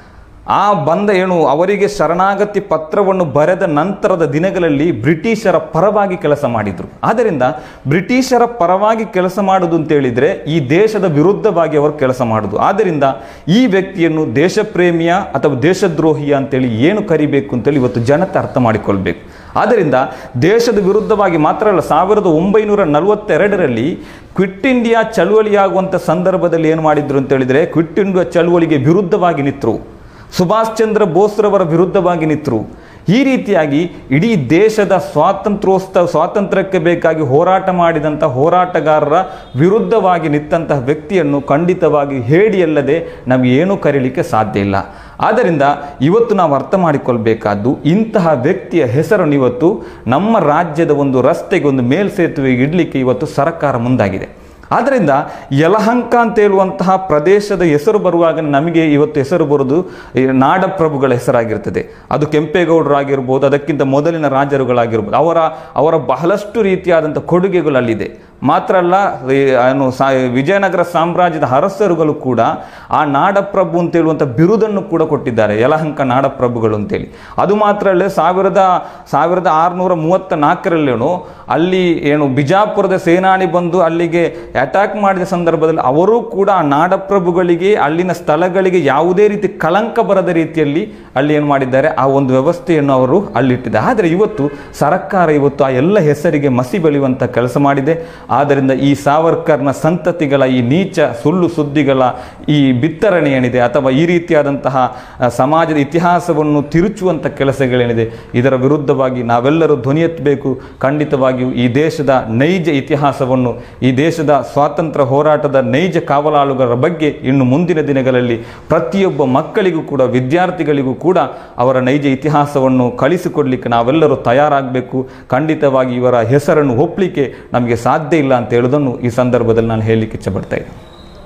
ಆ ಬಂದ ಏನು ಅವರಿಗೆ ಶರಣಾಗತಿ ಪತ್ರವನ್ನು ಬರೆದ ನಂತರದ ದಿನಗಳಲ್ಲಿ ಬ್ರಿಟಿಷರ ಪರವಾಗಿ ಕೆಲಸ ಮಾಡಿದರು ಆದ್ದರಿಂದ ಬ್ರಿಟಿಷರ ಪರವಾಗಿ ಕೆಲಸ ಮಾಡುವುದು ಅಂತ ಹೇಳಿದ್ರೆ ಈ ದೇಶದ ವಿರುದ್ಧವಾಗಿ ಅವರು ಕೆಲಸ ಮಾಡುದು ಆದ್ದರಿಂದ ಈ ವ್ಯಕ್ತಿಯನ್ನು ದೇಶಪ್ರೇಮಿಯ ಅಥವಾ ದೇಶದ್ರೋಹಿಯ ಅಂತೇಳಿ ಏನು ಕರಿಬೇಕು ಅಂತೇಳಿ ಇವತ್ತು ಜನತೆ ಅರ್ಥ ಮಾಡಿಕೊಳ್ಬೇಕು ಆದ್ದರಿಂದ ದೇಶದ ವಿರುದ್ಧವಾಗಿ ಮಾತ್ರ ಅಲ್ಲ ಸಾವಿರದ ಒಂಬೈನೂರ ನಲವತ್ತೆರಡರಲ್ಲಿ ಕ್ವಿಟ್ ಇಂಡಿಯಾ ಚಳುವಳಿಯಾಗುವಂಥ ಸಂದರ್ಭದಲ್ಲಿ ಏನು ಮಾಡಿದ್ರು ಅಂತ ಹೇಳಿದ್ರೆ ಕ್ವಿಟ್ ಇಂಡಿಯಾ ಚಳುವಳಿಗೆ ವಿರುದ್ಧವಾಗಿ ನಿಂತರು ಸುಭಾಷ್ ಚಂದ್ರ ಬೋಸ್ರವರ ವಿರುದ್ಧವಾಗಿ ನಿಂತರು ಈ ರೀತಿಯಾಗಿ ಇಡೀ ದೇಶದ ಸ್ವಾತಂತ್ರ್ಯೋತ್ಸವ ಸ್ವಾತಂತ್ರ್ಯಕ್ಕೆ ಬೇಕಾಗಿ ಹೋರಾಟ ಮಾಡಿದಂಥ ಹೋರಾಟಗಾರರ ವಿರುದ್ಧವಾಗಿ ನಿಂತಹ ವ್ಯಕ್ತಿಯನ್ನು ಖಂಡಿತವಾಗಿ ಹೇಳಿಯಲ್ಲದೆ ನಮಗೆ ಏನೂ ಕರೀಲಿಕ್ಕೆ ಸಾಧ್ಯ ಇಲ್ಲ ಆದ್ದರಿಂದ ಇವತ್ತು ನಾವು ಅರ್ಥ ಮಾಡಿಕೊಳ್ಬೇಕಾದ್ದು ಇಂತಹ ವ್ಯಕ್ತಿಯ ಹೆಸರನ್ನು ಇವತ್ತು ನಮ್ಮ ರಾಜ್ಯದ ಒಂದು ರಸ್ತೆಗೆ ಒಂದು ಮೇಲ್ಸೇತುವೆಗೆ ಇಡಲಿಕ್ಕೆ ಇವತ್ತು ಸರ್ಕಾರ ಮುಂದಾಗಿದೆ ಆದ್ದರಿಂದ ಯಲಹಂಕ ಅಂತ ಹೇಳುವಂತಹ ಪ್ರದೇಶದ ಹೆಸರು ಬರುವಾಗ ನಮಗೆ ಇವತ್ತು ಹೆಸರು ಬರೋದು ಈ ನಾಡಪ್ರಭುಗಳ ಹೆಸರಾಗಿರ್ತದೆ ಅದು ಕೆಂಪೇಗೌಡರಾಗಿರ್ಬೋದು ಅದಕ್ಕಿಂತ ಮೊದಲಿನ ರಾಜರುಗಳಾಗಿರ್ಬೋದು ಅವರ ಅವರ ಬಹಳಷ್ಟು ರೀತಿಯಾದಂಥ ಕೊಡುಗೆಗಳು ಅಲ್ಲಿದೆ ಮಾತ್ರ ಅಲ್ಲ ಈ ಏನು ಸಾ ವಿಜಯನಗರ ಸಾಮ್ರಾಜ್ಯದ ಅರಸರುಗಳು ಕೂಡ ಆ ನಾಡಪ್ರಭು ಅಂತ ಹೇಳುವಂಥ ಬಿರುದನ್ನು ಕೂಡ ಕೊಟ್ಟಿದ್ದಾರೆ ಯಲಹಂಕ ನಾಡಪ್ರಭುಗಳು ಅಂತೇಳಿ ಅದು ಮಾತ್ರ ಅಲ್ಲೇ ಸಾವಿರದ ಸಾವಿರದ ಆರುನೂರ ಮೂವತ್ತ ನಾಲ್ಕರಲ್ಲೇನು ಅಲ್ಲಿ ಏನು ಬಿಜಾಪುರದ ಸೇನಾನಿ ಬಂದು ಅಲ್ಲಿಗೆ ಅಟ್ಯಾಕ್ ಮಾಡಿದ ಸಂದರ್ಭದಲ್ಲಿ ಅವರು ಕೂಡ ಆ ನಾಡಪ್ರಭುಗಳಿಗೆ ಅಲ್ಲಿನ ಸ್ಥಳಗಳಿಗೆ ಯಾವುದೇ ರೀತಿ ಕಳಂಕ ಬರದ ರೀತಿಯಲ್ಲಿ ಅಲ್ಲಿ ಏನು ಮಾಡಿದ್ದಾರೆ ಆ ಒಂದು ವ್ಯವಸ್ಥೆಯನ್ನು ಅವರು ಅಲ್ಲಿಟ್ಟಿದ್ದಾರೆ ಆದರೆ ಇವತ್ತು ಸರ್ಕಾರ ಇವತ್ತು ಆ ಎಲ್ಲ ಹೆಸರಿಗೆ ಮಸಿ ಬೆಳೆಯುವಂಥ ಕೆಲಸ ಮಾಡಿದೆ ಆದ್ದರಿಂದ ಈ ಸಾವರ್ಕರ್ನ ಸಂತತಿಗಳ ಈ ನೀಚ ಸುಳ್ಳು ಸುದ್ದಿಗಳ ಈ ಬಿತ್ತರಣೆ ಏನಿದೆ ಅಥವಾ ಈ ರೀತಿಯಾದಂತಹ ಆ, ಸಮಾಜದ ಇತಿಹಾಸವನ್ನು ತಿರುಚುವಂಥ ಕೆಲಸಗಳೇನಿದೆ ಇದರ ವಿರುದ್ಧವಾಗಿ ನಾವೆಲ್ಲರೂ ಧ್ವನಿ ಎತ್ತಬೇಕು ಖಂಡಿತವಾಗಿಯೂ ಈ ದೇಶದ ನೈಜ ಇತಿಹಾಸವನ್ನು ಈ ದೇಶದ ಸ್ವಾತಂತ್ರ್ಯ ಹೋರಾಟದ ನೈಜ ಕಾವಲಾಳುಗಳ ಬಗ್ಗೆ ಇನ್ನು ಮುಂದಿನ ದಿನಗಳಲ್ಲಿ ಪ್ರತಿಯೊಬ್ಬ ಮಕ್ಕಳಿಗೂ ಕೂಡ ವಿದ್ಯಾರ್ಥಿಗಳಿಗೂ ಕೂಡ ಅವರ ನೈಜ ಇತಿಹಾಸವನ್ನು ಕಳಿಸಿಕೊಡ್ಲಿಕ್ಕೆ ನಾವೆಲ್ಲರೂ ತಯಾರಾಗಬೇಕು ಖಂಡಿತವಾಗಿ ಇವರ ಹೆಸರನ್ನು ಒಪ್ಪಲಿಕ್ಕೆ ನಮಗೆ ಸಾಧ್ಯ ಇಲ್ಲ ಅಂತ ಹೇಳೋದನ್ನು ಈ ಸಂದರ್ಭದಲ್ಲಿ ನಾನು ಹೇಳಲಿಕ್ಕೆ ಇಚ್ಛಪಡ್ತಾ ಇದ್ದೀನಿ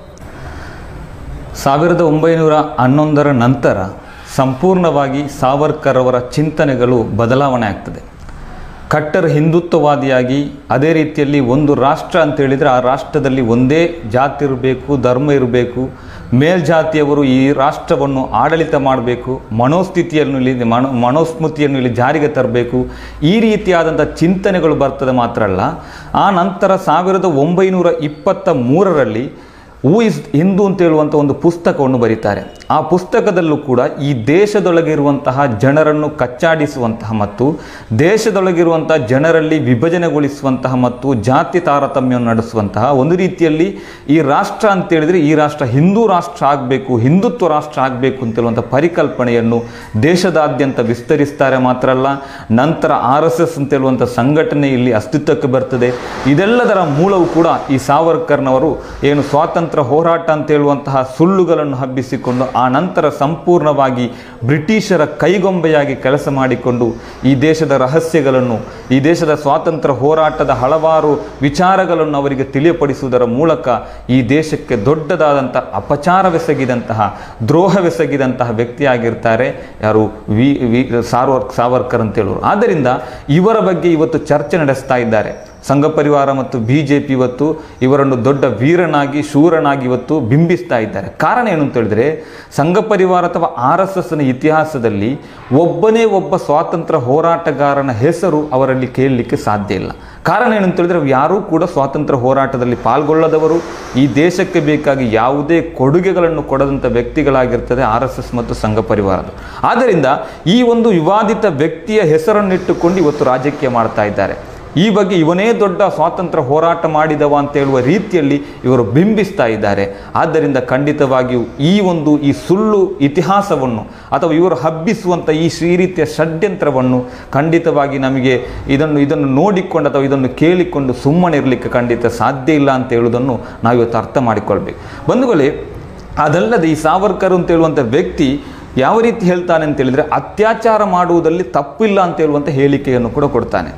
ಸಾವಿರದ ಒಂಬೈನೂರ ಹನ್ನೊಂದರ ನಂತರ ಸಂಪೂರ್ಣವಾಗಿ ಸಾವರ್ಕರ್ ಅವರ ಚಿಂತನೆಗಳು ಬದಲಾವಣೆ ಆಗ್ತದೆ ಕಟ್ಟರ್ ಹಿಂದುತ್ವವಾದಿಯಾಗಿ ಅದೇ ರೀತಿಯಲ್ಲಿ ಒಂದು ರಾಷ್ಟ್ರ ಅಂತ ಹೇಳಿದರೆ ಆ ರಾಷ್ಟ್ರದಲ್ಲಿ ಒಂದೇ ಜಾತಿ ಇರಬೇಕು ಧರ್ಮ ಇರಬೇಕು ಮೇಲ್ಜಾತಿಯವರು ಈ ರಾಷ್ಟ್ರವನ್ನು ಆಡಳಿತ ಮಾಡಬೇಕು ಮನೋಸ್ಥಿತಿಯನ್ನು ಇಲ್ಲಿ ಮನೋ ಮನೋಸ್ಮೃತಿಯನ್ನು ಇಲ್ಲಿ ಜಾರಿಗೆ ತರಬೇಕು ಈ ರೀತಿಯಾದಂಥ ಚಿಂತನೆಗಳು ಬರ್ತದೆ ಮಾತ್ರ ಅಲ್ಲ ಆ ನಂತರ ಸಾವಿರದ ಒಂಬೈನೂರ ಇಪ್ಪತ್ತ ಮೂರರಲ್ಲಿ ಹೂ ಇಸ್ ಹಿಂದೂ ಅಂತ ಹೇಳುವಂಥ ಒಂದು ಪುಸ್ತಕವನ್ನು ಬರೀತಾರೆ ಆ ಪುಸ್ತಕದಲ್ಲೂ ಕೂಡ ಈ ದೇಶದೊಳಗಿರುವಂತಹ ಜನರನ್ನು ಕಚ್ಚಾಡಿಸುವಂತಹ ಮತ್ತು ದೇಶದೊಳಗಿರುವಂತಹ ಜನರಲ್ಲಿ ವಿಭಜನೆಗೊಳಿಸುವಂತಹ ಮತ್ತು ಜಾತಿ ತಾರತಮ್ಯವನ್ನು ನಡೆಸುವಂತಹ ಒಂದು ರೀತಿಯಲ್ಲಿ ಈ ರಾಷ್ಟ್ರ ಅಂತ ಹೇಳಿದ್ರೆ ಈ ರಾಷ್ಟ್ರ ಹಿಂದೂ ರಾಷ್ಟ್ರ ಆಗಬೇಕು ಹಿಂದುತ್ವ ರಾಷ್ಟ್ರ ಆಗಬೇಕು ಅಂತ ಹೇಳುವಂಥ ಪರಿಕಲ್ಪನೆಯನ್ನು ದೇಶದಾದ್ಯಂತ ವಿಸ್ತರಿಸ್ತಾರೆ ಮಾತ್ರ ಅಲ್ಲ ನಂತರ ಆರ್ ಎಸ್ ಎಸ್ ಅಂತ ಹೇಳುವಂಥ ಸಂಘಟನೆ ಇಲ್ಲಿ ಅಸ್ತಿತ್ವಕ್ಕೆ ಬರ್ತದೆ ಇದೆಲ್ಲದರ ಮೂಲವು ಕೂಡ ಈ ಸಾವರ್ಕರ್ನವರು ಏನು ಸ್ವಾತಂತ್ರ್ಯ ಹೋರಾಟ ಅಂತ ಹೇಳುವಂತಹ ಸುಳ್ಳುಗಳನ್ನು ಹಬ್ಬಿಸಿಕೊಂಡು ಆ ನಂತರ ಸಂಪೂರ್ಣವಾಗಿ ಬ್ರಿಟಿಷರ ಕೈಗೊಂಬೆಯಾಗಿ ಕೆಲಸ ಮಾಡಿಕೊಂಡು ಈ ದೇಶದ ರಹಸ್ಯಗಳನ್ನು ಈ ದೇಶದ ಸ್ವಾತಂತ್ರ್ಯ ಹೋರಾಟದ ವಿಚಾರಗಳನ್ನು ಅವರಿಗೆ ತಿಳಿಯಪಡಿಸುವುದರ ಮೂಲಕ ಈ ದೇಶಕ್ಕೆ ದೊಡ್ಡದಾದಂಥ ಅಪಚಾರವೆಸಗಿದಂತಹ ದ್ರೋಹವೆಸಗಿದಂತಹ ವ್ಯಕ್ತಿಯಾಗಿರ್ತಾರೆ ಯಾರು ವಿ ವಿ ಸಾರ್ವರ್ ಸಾವರ್ಕರ್ ಅಂತ ಹೇಳೋರು ಆದ್ದರಿಂದ ಇವರ ಬಗ್ಗೆ ಇವತ್ತು ಚರ್ಚೆ ನಡೆಸ್ತಾ ಇದ್ದಾರೆ ಸಂಘ ಪರಿವಾರ ಮತ್ತು ಬಿ ಜೆ ಪಿ ಇವತ್ತು ಇವರನ್ನು ದೊಡ್ಡ ವೀರನಾಗಿ ಶೂರನಾಗಿ ಇವತ್ತು ಬಿಂಬಿಸ್ತಾ ಇದ್ದಾರೆ ಕಾರಣ ಏನು ಅಂತ ಹೇಳಿದ್ರೆ ಸಂಘ ಪರಿವಾರ ಅಥವಾ ಆರ್ ಎಸ್ ಎಸ್ನ ಇತಿಹಾಸದಲ್ಲಿ ಒಬ್ಬನೇ ಒಬ್ಬ ಸ್ವಾತಂತ್ರ್ಯ ಹೋರಾಟಗಾರನ ಹೆಸರು ಅವರಲ್ಲಿ ಕೇಳಲಿಕ್ಕೆ ಸಾಧ್ಯ ಇಲ್ಲ ಕಾರಣ ಏನು ಅಂತ ಹೇಳಿದ್ರೆ ಯಾರೂ ಕೂಡ ಸ್ವಾತಂತ್ರ್ಯ ಹೋರಾಟದಲ್ಲಿ ಪಾಲ್ಗೊಳ್ಳದವರು ಈ ದೇಶಕ್ಕೆ ಬೇಕಾಗಿ ಯಾವುದೇ ಕೊಡುಗೆಗಳನ್ನು ಕೊಡದಂಥ ವ್ಯಕ್ತಿಗಳಾಗಿರ್ತದೆ ಆರ್ ಎಸ್ ಎಸ್ ಮತ್ತು ಸಂಘ ಪರಿವಾರದ ಆದ್ದರಿಂದ ಈ ಒಂದು ವಿವಾದಿತ ವ್ಯಕ್ತಿಯ ಹೆಸರನ್ನಿಟ್ಟುಕೊಂಡು ಇವತ್ತು ರಾಜಕೀಯ ಮಾಡ್ತಾ ಇದ್ದಾರೆ ಈ ಬಗ್ಗೆ ಇವನೇ ದೊಡ್ಡ ಸ್ವಾತಂತ್ರ್ಯ ಹೋರಾಟ ಮಾಡಿದವ ಅಂತ ಹೇಳುವ ರೀತಿಯಲ್ಲಿ ಇವರು ಬಿಂಬಿಸ್ತಾ ಇದ್ದಾರೆ ಆದ್ದರಿಂದ ಖಂಡಿತವಾಗಿಯೂ ಈ ಒಂದು ಈ ಸುಳ್ಳು ಇತಿಹಾಸವನ್ನು ಅಥವಾ ಇವರು ಹಬ್ಬಿಸುವಂಥ ಈ ಶ್ರೀ ರೀತಿಯ ಷಡ್ಯಂತ್ರವನ್ನು ಖಂಡಿತವಾಗಿ ನಮಗೆ ಇದನ್ನು ಇದನ್ನು ನೋಡಿಕೊಂಡು ಅಥವಾ ಇದನ್ನು ಕೇಳಿಕೊಂಡು ಸುಮ್ಮನೆ ಇರಲಿಕ್ಕೆ ಖಂಡಿತ ಸಾಧ್ಯ ಇಲ್ಲ ಅಂತ ಹೇಳುವುದನ್ನು ನಾವು ಇವತ್ತು ಅರ್ಥ ಮಾಡಿಕೊಳ್ಬೇಕು ಬಂಧುಗಳೇ ಅದಲ್ಲದೆ ಈ ಸಾವರ್ಕರ್ ಅಂತ ಹೇಳುವಂಥ ವ್ಯಕ್ತಿ ಯಾವ ರೀತಿ ಹೇಳ್ತಾನೆ ಅಂತ ಹೇಳಿದ್ರೆ ಅತ್ಯಾಚಾರ ಮಾಡುವುದರಲ್ಲಿ ತಪ್ಪಿಲ್ಲ ಅಂತ ಹೇಳುವಂಥ ಹೇಳಿಕೆಯನ್ನು ಕೂಡ ಕೊಡ್ತಾನೆ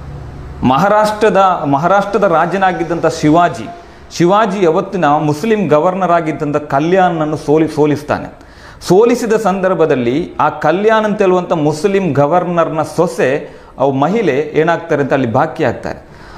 ಮಹಾರಾಷ್ಟ್ರದ ಮಹಾರಾಷ್ಟ್ರದ ರಾಜನಾಗಿದ್ದಂಥ ಶಿವಾಜಿ ಶಿವಾಜಿ ಯಾವತ್ತಿನ ಮುಸ್ಲಿಂ ಗವರ್ನರ್ ಆಗಿದ್ದಂಥ ಕಲ್ಯಾಣನನ್ನು ಸೋಲಿ ಸೋಲಿಸ್ತಾನೆ ಸೋಲಿಸಿದ ಸಂದರ್ಭದಲ್ಲಿ ಆ ಕಲ್ಯಾಣ್ ಅಂತ ಹೇಳುವಂಥ ಮುಸ್ಲಿಂ ಗವರ್ನರ್ನ ಸೊಸೆ ಅವು ಮಹಿಳೆ ಏನಾಗ್ತಾರೆ ಅಂತ ಅಲ್ಲಿ ಬಾಕಿ ಆಗ್ತಾರೆ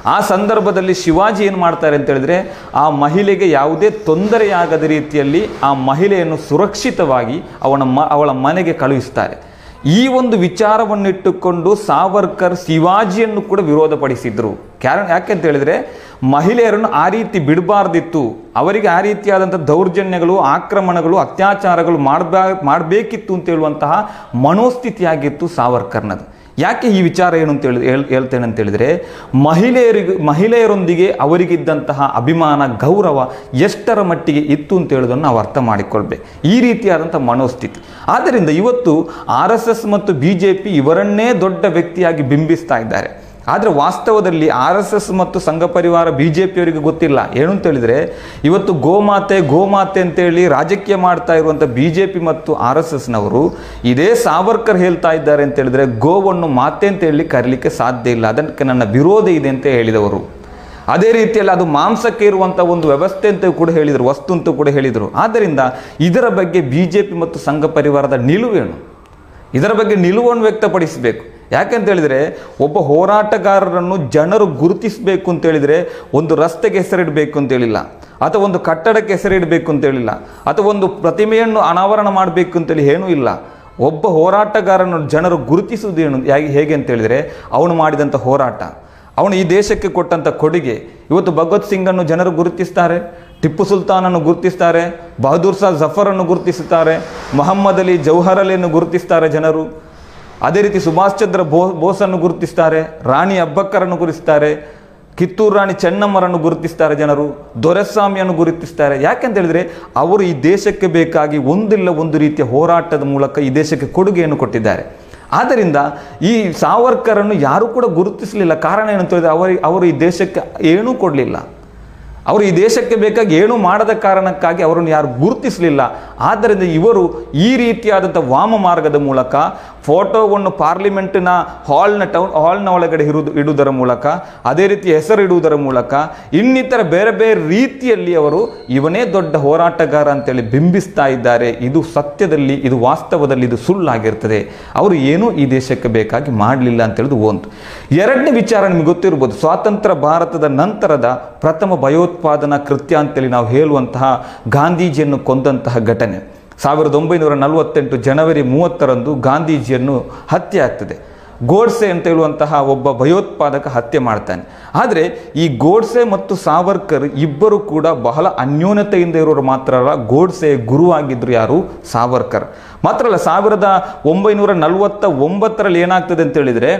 ಆ ಸಂದರ್ಭದಲ್ಲಿ ಶಿವಾಜಿ ಏನು ಮಾಡ್ತಾರೆ ಅಂತ ಹೇಳಿದ್ರೆ ಆ ಮಹಿಳೆಗೆ ಯಾವುದೇ ತೊಂದರೆಯಾಗದ ರೀತಿಯಲ್ಲಿ ಆ ಮಹಿಳೆಯನ್ನು ಸುರಕ್ಷಿತವಾಗಿ ಅವನ ಮ ಅವಳ ಮನೆಗೆ ಕಳುಹಿಸ್ತಾರೆ ಈ ಒಂದು ವಿಚಾರವನ್ನಿಟ್ಟುಕೊಂಡು ಸಾವರ್ಕರ್ ಶಿವಾಜಿಯನ್ನು ಕೂಡ ವಿರೋಧಪಡಿಸಿದ್ರು ಕಾರಣ ಯಾಕೆ ಅಂತ ಹೇಳಿದ್ರೆ ಮಹಿಳೆಯರನ್ನು ಆ ರೀತಿ ಬಿಡಬಾರ್ದಿತ್ತು ಅವರಿಗೆ ಆ ರೀತಿಯಾದಂಥ ದೌರ್ಜನ್ಯಗಳು ಆಕ್ರಮಣಗಳು ಅತ್ಯಾಚಾರಗಳು ಮಾಡಬಾ ಮಾಡಬೇಕಿತ್ತು ಅಂತ ಹೇಳುವಂತಹ ಮನೋಸ್ಥಿತಿಯಾಗಿತ್ತು ಸಾವರ್ಕರ್ನದು ಯಾಕೆ ಈ ವಿಚಾರ ಏನು ಅಂತ ಹೇಳಿ ಹೇಳ್- ಹೇಳ್ತೇನೆ ಅಂತ ಹೇಳಿದ್ರೆ ಮಹಿಳೆಯರಿಗೂ ಮಹಿಳೆಯರೊಂದಿಗೆ ಅವರಿಗಿದ್ದಂತಹ ಅಭಿಮಾನ ಗೌರವ ಎಷ್ಟರ ಮಟ್ಟಿಗೆ ಇತ್ತು ಅಂತ ಹೇಳೋದನ್ನು ನಾವು ಅರ್ಥ ಮಾಡಿಕೊಳ್ಬೇಕು ಈ ರೀತಿಯಾದಂಥ ಮನೋಸ್ಥಿತಿ ಆದ್ದರಿಂದ ಇವತ್ತು ಆರ್ ಎಸ್ ಎಸ್ ಮತ್ತು ಬಿ ಜೆ ಪಿ ಇವರನ್ನೇ ದೊಡ್ಡ ವ್ಯಕ್ತಿಯಾಗಿ ಬಿಂಬಿಸ್ತಾ ಇದ್ದಾರೆ ಆದರೆ ವಾಸ್ತವದಲ್ಲಿ ಆರ್ ಎಸ್ ಎಸ್ ಮತ್ತು ಸಂಘ ಪರಿವಾರ ಬಿ ಜೆ ಪಿಯವರಿಗೆ ಗೊತ್ತಿಲ್ಲ ಏನು ಅಂತ ಹೇಳಿದ್ರೆ ಇವತ್ತು ಗೋಮಾತೆ ಗೋಮಾತೆ ಅಂತೇಳಿ ರಾಜಕೀಯ ಮಾಡ್ತಾ ಇರುವಂಥ ಬಿ ಜೆ ಪಿ ಮತ್ತು ಆರ್ ಎಸ್ ಎಸ್ನವರು ಇದೇ ಸಾವರ್ಕರ್ ಹೇಳ್ತಾ ಇದ್ದಾರೆ ಅಂತ ಹೇಳಿದ್ರೆ ಗೋವನ್ನು ಮಾತೆ ಅಂತ ಹೇಳಿ ಕರೀಲಿಕ್ಕೆ ಸಾಧ್ಯ ಇಲ್ಲ ಅದಕ್ಕೆ ನನ್ನ ವಿರೋಧ ಇದೆ ಅಂತ ಹೇಳಿದವರು ಅದೇ ರೀತಿಯಲ್ಲಿ ಅದು ಮಾಂಸಕ್ಕೆ ಇರುವಂಥ ಒಂದು ವ್ಯವಸ್ಥೆ ಅಂತ ಕೂಡ ಹೇಳಿದರು ವಸ್ತು ಅಂತ ಕೂಡ ಹೇಳಿದರು ಆದ್ದರಿಂದ ಇದರ ಬಗ್ಗೆ ಬಿ ಜೆ ಪಿ ಮತ್ತು ಸಂಘ ಪರಿವಾರದ ನಿಲುವೇನು ಇದರ ಬಗ್ಗೆ ನಿಲುವನ್ನು ವ್ಯಕ್ತಪಡಿಸಬೇಕು ಯಾಕೆಂತ ಹೇಳಿದರೆ ಒಬ್ಬ ಹೋರಾಟಗಾರರನ್ನು ಜನರು ಗುರುತಿಸಬೇಕು ಅಂತ ಹೇಳಿದರೆ ಒಂದು ರಸ್ತೆಗೆ ಹೆಸರಿಡಬೇಕು ಅಂತ ಹೇಳಿಲ್ಲ ಅಥವಾ ಒಂದು ಕಟ್ಟಡಕ್ಕೆ ಹೆಸರಿಡಬೇಕು ಅಂತ ಹೇಳಿಲ್ಲ ಅಥವಾ ಒಂದು ಪ್ರತಿಮೆಯನ್ನು ಅನಾವರಣ ಮಾಡಬೇಕು ಅಂತೇಳಿ ಏನೂ ಇಲ್ಲ ಒಬ್ಬ ಹೋರಾಟಗಾರನ ಜನರು ಗುರುತಿಸುವುದೇನು ಹೇಗೆ ಹೇಗೆ ಅಂತ ಹೇಳಿದರೆ ಅವನು ಮಾಡಿದಂಥ ಹೋರಾಟ ಅವನು ಈ ದೇಶಕ್ಕೆ ಕೊಟ್ಟಂಥ ಕೊಡುಗೆ ಇವತ್ತು ಭಗವತ್ ಸಿಂಗನ್ನು ಜನರು ಗುರುತಿಸ್ತಾರೆ ಟಿಪ್ಪು ಸುಲ್ತಾನನ್ನು ಗುರುತಿಸ್ತಾರೆ ಬಹದ್ದೂರ್ ಶಾ ಜಫರನ್ನು ಗುರುತಿಸುತ್ತಾರೆ ಮೊಹಮ್ಮದ್ ಅಲಿ ಜೌಹರ್ ಅಲಿಯನ್ನು ಗುರುತಿಸ್ತಾರೆ ಜನರು ಅದೇ ರೀತಿ ಸುಭಾಷ್ ಚಂದ್ರ ಬೋ ಬೋಸನ್ನು ಗುರುತಿಸ್ತಾರೆ ರಾಣಿ ಅಬ್ಬಕ್ಕರನ್ನು ಗುರುತಿಸ್ತಾರೆ ಕಿತ್ತೂರು ರಾಣಿ ಚೆನ್ನಮ್ಮರನ್ನು ಗುರುತಿಸ್ತಾರೆ ಜನರು ದೊರೆಸ್ವಾಮಿಯನ್ನು ಗುರುತಿಸ್ತಾರೆ ಯಾಕೆಂತ ಹೇಳಿದ್ರೆ ಅವರು ಈ ದೇಶಕ್ಕೆ ಬೇಕಾಗಿ ಒಂದಿಲ್ಲ ಒಂದು ರೀತಿಯ ಹೋರಾಟದ ಮೂಲಕ ಈ ದೇಶಕ್ಕೆ ಕೊಡುಗೆಯನ್ನು ಕೊಟ್ಟಿದ್ದಾರೆ ಆದ್ದರಿಂದ ಈ ಸಾವರ್ಕರನ್ನು ಯಾರೂ ಕೂಡ ಗುರುತಿಸಲಿಲ್ಲ ಕಾರಣ ಏನಂತ ಹೇಳಿದ್ರೆ ಅವರಿಗೆ ಅವರು ಈ ದೇಶಕ್ಕೆ ಏನೂ ಕೊಡಲಿಲ್ಲ ಅವರು ಈ ದೇಶಕ್ಕೆ ಬೇಕಾಗಿ ಏನೂ ಮಾಡದ ಕಾರಣಕ್ಕಾಗಿ ಅವರನ್ನು ಯಾರು ಗುರುತಿಸಲಿಲ್ಲ ಆದ್ದರಿಂದ ಇವರು ಈ ರೀತಿಯಾದಂಥ ವಾಮ ಮಾರ್ಗದ ಮೂಲಕ ಫೋಟೋವನ್ನು ಪಾರ್ಲಿಮೆಂಟಿನ ಹಾಲ್ನ ಟೌನ್ ಹಾಲ್ನ ಒಳಗಡೆ ಇರುವುದು ಇಡುವುದರ ಮೂಲಕ ಅದೇ ರೀತಿ ಹೆಸರು ಇಡುವುದರ ಮೂಲಕ ಇನ್ನಿತರ ಬೇರೆ ಬೇರೆ ರೀತಿಯಲ್ಲಿ ಅವರು ಇವನೇ ದೊಡ್ಡ ಹೋರಾಟಗಾರ ಅಂತೇಳಿ ಬಿಂಬಿಸ್ತಾ ಇದ್ದಾರೆ ಇದು ಸತ್ಯದಲ್ಲಿ ಇದು ವಾಸ್ತವದಲ್ಲಿ ಇದು ಸುಳ್ಳಾಗಿರ್ತದೆ ಅವರು ಏನೂ ಈ ದೇಶಕ್ಕೆ ಬೇಕಾಗಿ ಮಾಡಲಿಲ್ಲ ಅಂತ ಹೇಳಿದು ಒಂದು ಎರಡನೇ ವಿಚಾರ ನಿಮಗೆ ಗೊತ್ತಿರ್ಬೋದು ಸ್ವಾತಂತ್ರ್ಯ ಭಾರತದ ನಂತರದ ಪ್ರಥಮ ಭಯೋತ್ಪಾದನಾ ಕೃತ್ಯ ಅಂತೇಳಿ ನಾವು ಹೇಳುವಂತಹ ಗಾಂಧೀಜಿಯನ್ನು ಕೊಂದಂತಹ ಘಟನೆ ಸಾವಿರದ ಒಂಬೈನೂರ ನಲವತ್ತೆಂಟು ಜನವರಿ ಮೂವತ್ತರಂದು ಗಾಂಧೀಜಿಯನ್ನು ಹತ್ಯೆ ಆಗ್ತದೆ ಗೋಡ್ಸೆ ಅಂತ ಹೇಳುವಂತಹ ಒಬ್ಬ ಭಯೋತ್ಪಾದಕ ಹತ್ಯೆ ಮಾಡ್ತಾನೆ ಆದರೆ ಈ ಗೋಡ್ಸೆ ಮತ್ತು ಸಾವರ್ಕರ್ ಇಬ್ಬರು ಕೂಡ ಬಹಳ ಅನ್ಯೋನ್ಯತೆಯಿಂದ ಇರೋರು ಮಾತ್ರ ಅಲ್ಲ ಗೋಡ್ಸೆ ಗುರುವಾಗಿದ್ದರು ಯಾರು ಸಾವರ್ಕರ್ ಮಾತ್ರ ಅಲ್ಲ ಸಾವಿರದ ಒಂಬೈನೂರ ನಲವತ್ತ ಒಂಬತ್ತರಲ್ಲಿ ಏನಾಗ್ತದೆ ಅಂತ ಹೇಳಿದರೆ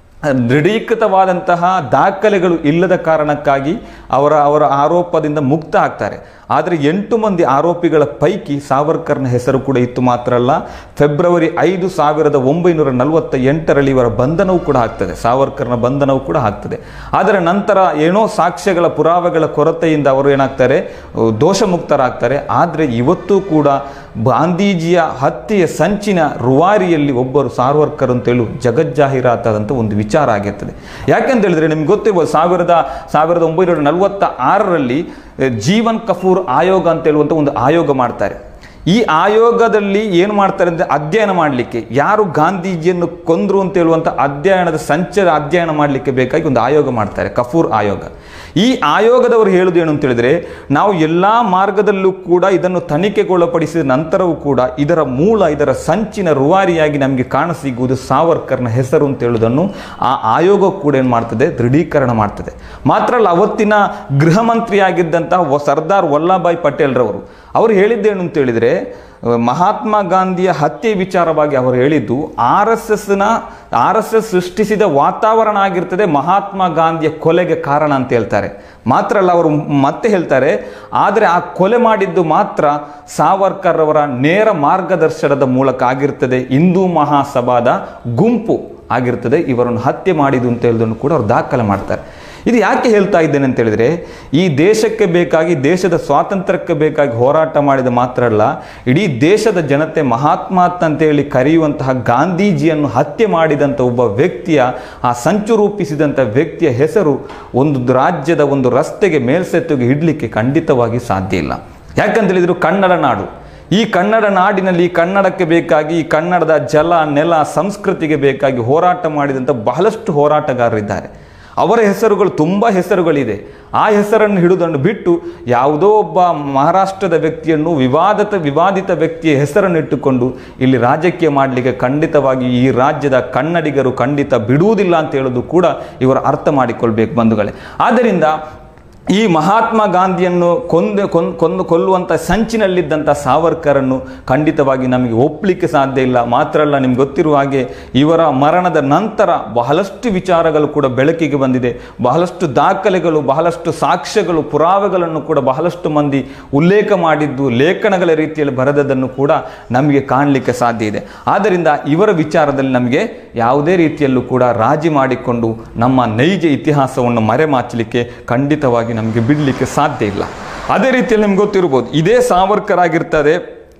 ದೃಢೀಕೃತವಾದಂತಹ ದಾಖಲೆಗಳು ಇಲ್ಲದ ಕಾರಣಕ್ಕಾಗಿ ಅವರ ಅವರ ಆರೋಪದಿಂದ ಮುಕ್ತ ಆಗ್ತಾರೆ ಆದರೆ ಎಂಟು ಮಂದಿ ಆರೋಪಿಗಳ ಪೈಕಿ ಸಾವರ್ಕರ್ನ ಹೆಸರು ಕೂಡ ಇತ್ತು ಮಾತ್ರ ಅಲ್ಲ ಫೆಬ್ರವರಿ ಐದು ಸಾವಿರದ ಒಂಬೈನೂರ ನಲವತ್ತ ಎಂಟರಲ್ಲಿ ಇವರ ಬಂಧನವೂ ಕೂಡ ಆಗ್ತದೆ ಸಾವರ್ಕರ್ನ ಬಂಧನವೂ ಕೂಡ ಆಗ್ತದೆ ಆದರೆ ನಂತರ ಏನೋ ಸಾಕ್ಷ್ಯಗಳ ಪುರಾವೆಗಳ ಕೊರತೆಯಿಂದ ಅವರು ಏನಾಗ್ತಾರೆ ಅಹ್, ದೋಷಮುಕ್ತರಾಗ್ತಾರೆ ಆದರೆ ಇವತ್ತೂ ಕೂಡ ಗಾಂಧೀಜಿಯ ಹತ್ಯೆಯ ಸಂಚಿನ ರುವಾರಿಯಲ್ಲಿ ಒಬ್ಬರು ಸಾರ್ವರ್ಕರ್ ಅಂತೇಳಿ ಜಗಜ್ಜಾಹೀರಾತಾದಂಥ ಒಂದು ವಿಚಾರ ಆಗಿರ್ತದೆ ಯಾಕೆಂತ ಹೇಳಿದ್ರೆ ನಿಮ್ಗೆ ಗೊತ್ತಿರ್ಬೋದು ಸಾವಿರದ ಸಾವಿರದ ಒಂಬೈನೂರ ನಲವತ್ತ ಆರರಲ್ಲಿ ಅಹ್, ಜೀವನ್ ಕಪೂರ್ ಆಯೋಗ ಅಂತ ಹೇಳುವಂಥ ಒಂದು ಆಯೋಗ ಮಾಡ್ತಾರೆ ಈ ಆಯೋಗದಲ್ಲಿ ಏನು ಮಾಡ್ತಾರೆ ಅಂದರೆ ಅಧ್ಯಯನ ಮಾಡಲಿಕ್ಕೆ ಯಾರು ಗಾಂಧೀಜಿಯನ್ನು ಕೊಂದ್ರು ಅಂತ ಹೇಳುವಂಥ ಅಧ್ಯಯನದ ಸಂಚರ ಅಧ್ಯಯನ ಮಾಡಲಿಕ್ಕೆ ಬೇಕಾಗಿ ಒಂದು ಆಯೋಗ ಮಾಡ್ತಾರೆ ಕಫೂರ್ ಆಯೋಗ ಈ ಆಯೋಗದವರು ಹೇಳುವುದು ಏನು ಅಂತ ಹೇಳಿದ್ರೆ ನಾವು ಎಲ್ಲ ಮಾರ್ಗದಲ್ಲೂ ಕೂಡ ಇದನ್ನು ತನಿಖೆಗೊಳಪಡಿಸಿದ ನಂತರವೂ ಕೂಡ ಇದರ ಮೂಲ ಇದರ ಸಂಚಿನ ರುವಾರಿಯಾಗಿ ನಮಗೆ ಕಾಣಸಿಗುವುದು ಸಾವರ್ಕರ್ನ ಹೆಸರು ಅಂತ ಹೇಳುವುದನ್ನು ಆ ಆಯೋಗ ಕೂಡ ಏನು ಮಾಡ್ತದೆ ದೃಢೀಕರಣ ಮಾಡ್ತದೆ ಮಾತ್ರ ಅಲ್ಲ ಅವತ್ತಿನ ಗೃಹ ಮಂತ್ರಿಯಾಗಿದ್ದಂತಹ ವ- ಸರ್ದಾರ್ ವಲ್ಲಭಾಯ್ ಪಟೇಲ್ರವರು ಅವರು ಹೇಳಿದ್ದೇನು ಅಂತ ಹೇಳಿದರೆ ಅಹ್, ಮಹಾತ್ಮ ಗಾಂಧಿಯ ಹತ್ಯೆ ವಿಚಾರವಾಗಿ ಅವರು ಹೇಳಿದ್ದು ಆರ್ ಎಸ್ ಎಸ್ನ ಆರ್ ಎಸ್ ಎಸ್ ಸೃಷ್ಟಿಸಿದ ವಾತಾವರಣ ಆಗಿರ್ತದೆ ಮಹಾತ್ಮ ಗಾಂಧಿಯ ಕೊಲೆಗೆ ಕಾರಣ ಅಂತ ಹೇಳ್ತಾರೆ ಮಾತ್ರ ಅಲ್ಲ ಅವರು ಮತ್ತೆ ಹೇಳ್ತಾರೆ ಆದರೆ ಆ ಕೊಲೆ ಮಾಡಿದ್ದು ಮಾತ್ರ ಸಾವರ್ಕರ್ ಅವರ ನೇರ ಮಾರ್ಗದರ್ಶನದ ಮೂಲಕ ಆಗಿರ್ತದೆ ಹಿಂದೂ ಮಹಾಸಭಾದ ಗುಂಪು ಆಗಿರ್ತದೆ ಇವರನ್ನು ಹತ್ಯೆ ಮಾಡಿದ್ದು ಅಂತ ಹೇಳೋದನ್ನು ಕೂಡ ಅವರು ದಾಖಲೆ ಮಾಡ್ತಾರೆ ಇದು ಯಾಕೆ ಹೇಳ್ತಾ ಇದ್ದೇನೆ ಅಂತ ಹೇಳಿದ್ರೆ ಈ ದೇಶಕ್ಕೆ ಬೇಕಾಗಿ ದೇಶದ ಸ್ವಾತಂತ್ರ್ಯಕ್ಕೆ ಬೇಕಾಗಿ ಹೋರಾಟ ಮಾಡಿದ ಮಾತ್ರ ಅಲ್ಲ ಇಡೀ ದೇಶದ ಜನತೆ ಮಹಾತ್ಮ ಅಂತೇಳಿ ಕರೆಯುವಂತಹ ಗಾಂಧೀಜಿಯನ್ನು ಹತ್ಯೆ ಮಾಡಿದಂಥ ಒಬ್ಬ ವ್ಯಕ್ತಿಯ ಆ ಸಂಚು ರೂಪಿಸಿದಂಥ ವ್ಯಕ್ತಿಯ ಹೆಸರು ಒಂದು ರಾಜ್ಯದ ಒಂದು ರಸ್ತೆಗೆ ಮೇಲ್ಸೆತ್ತಿಗೆ ಇಡಲಿಕ್ಕೆ ಖಂಡಿತವಾಗಿ ಸಾಧ್ಯ ಇಲ್ಲ ಯಾಕಂತ ಹೇಳಿದ್ರು ಕನ್ನಡ ನಾಡು ಈ ಕನ್ನಡ ನಾಡಿನಲ್ಲಿ ಈ ಕನ್ನಡಕ್ಕೆ ಬೇಕಾಗಿ ಈ ಕನ್ನಡದ ಜಲ ನೆಲ ಸಂಸ್ಕೃತಿಗೆ ಬೇಕಾಗಿ ಹೋರಾಟ ಮಾಡಿದಂಥ ಬಹಳಷ್ಟು ಹೋರಾಟಗಾರರಿದ್ದಾರೆ ಅವರ ಹೆಸರುಗಳು ತುಂಬ ಹೆಸರುಗಳಿದೆ ಆ ಹೆಸರನ್ನು ಹಿಡಿದನ್ನು ಬಿಟ್ಟು ಯಾವುದೋ ಒಬ್ಬ ಮಹಾರಾಷ್ಟ್ರದ ವ್ಯಕ್ತಿಯನ್ನು ವಿವಾದತ ವಿವಾದಿತ ವ್ಯಕ್ತಿಯ ಹೆಸರನ್ನು ಇಟ್ಟುಕೊಂಡು ಇಲ್ಲಿ ರಾಜಕೀಯ ಮಾಡಲಿಕ್ಕೆ ಖಂಡಿತವಾಗಿ ಈ ರಾಜ್ಯದ ಕನ್ನಡಿಗರು ಖಂಡಿತ ಬಿಡುವುದಿಲ್ಲ ಅಂತ ಹೇಳೋದು ಕೂಡ ಇವರು ಅರ್ಥ ಮಾಡಿಕೊಳ್ಬೇಕು ಬಂಧುಗಳೇ ಆದ್ದರಿಂದ ಈ ಮಹಾತ್ಮ ಗಾಂಧಿಯನ್ನು ಕೊಂದು ಕೊಂದು ಕೊಂದು ಕೊಲ್ಲುವಂಥ ಸಂಚಿನಲ್ಲಿದ್ದಂಥ ಸಾವರ್ಕರನ್ನು ಖಂಡಿತವಾಗಿ ನಮಗೆ ಒಪ್ಪಲಿಕ್ಕೆ ಸಾಧ್ಯ ಇಲ್ಲ ಮಾತ್ರ ಅಲ್ಲ ನಿಮ್ಗೆ ಗೊತ್ತಿರುವ ಹಾಗೆ ಇವರ ಮರಣದ ನಂತರ ಬಹಳಷ್ಟು ವಿಚಾರಗಳು ಕೂಡ ಬೆಳಕಿಗೆ ಬಂದಿದೆ ಬಹಳಷ್ಟು ದಾಖಲೆಗಳು ಬಹಳಷ್ಟು ಸಾಕ್ಷ್ಯಗಳು ಪುರಾವೆಗಳನ್ನು ಕೂಡ ಬಹಳಷ್ಟು ಮಂದಿ ಉಲ್ಲೇಖ ಮಾಡಿದ್ದು ಲೇಖನಗಳ ರೀತಿಯಲ್ಲಿ ಬರೆದದನ್ನು ಕೂಡ ನಮಗೆ ಕಾಣಲಿಕ್ಕೆ ಸಾಧ್ಯ ಇದೆ ಆದ್ದರಿಂದ ಇವರ ವಿಚಾರದಲ್ಲಿ ನಮಗೆ ಯಾವುದೇ ರೀತಿಯಲ್ಲೂ ಕೂಡ ರಾಜಿ ಮಾಡಿಕೊಂಡು ನಮ್ಮ ನೈಜ ಇತಿಹಾಸವನ್ನು ಮರೆಮಾಚಲಿಕ್ಕೆ ಖಂಡಿತವಾಗಿ ನಮಗೆ ಬಿಡಲಿಕ್ಕೆ ಸಾಧ್ಯ ಇಲ್ಲ ಅದೇ ರೀತಿಯಲ್ಲಿ ನಿಮ್ಗೆ ಗೊತ್ತಿರ್ಬೋದು ಇದೇ ಸಾವರ್ಕರ್ ಆಗಿರ್ತದೆ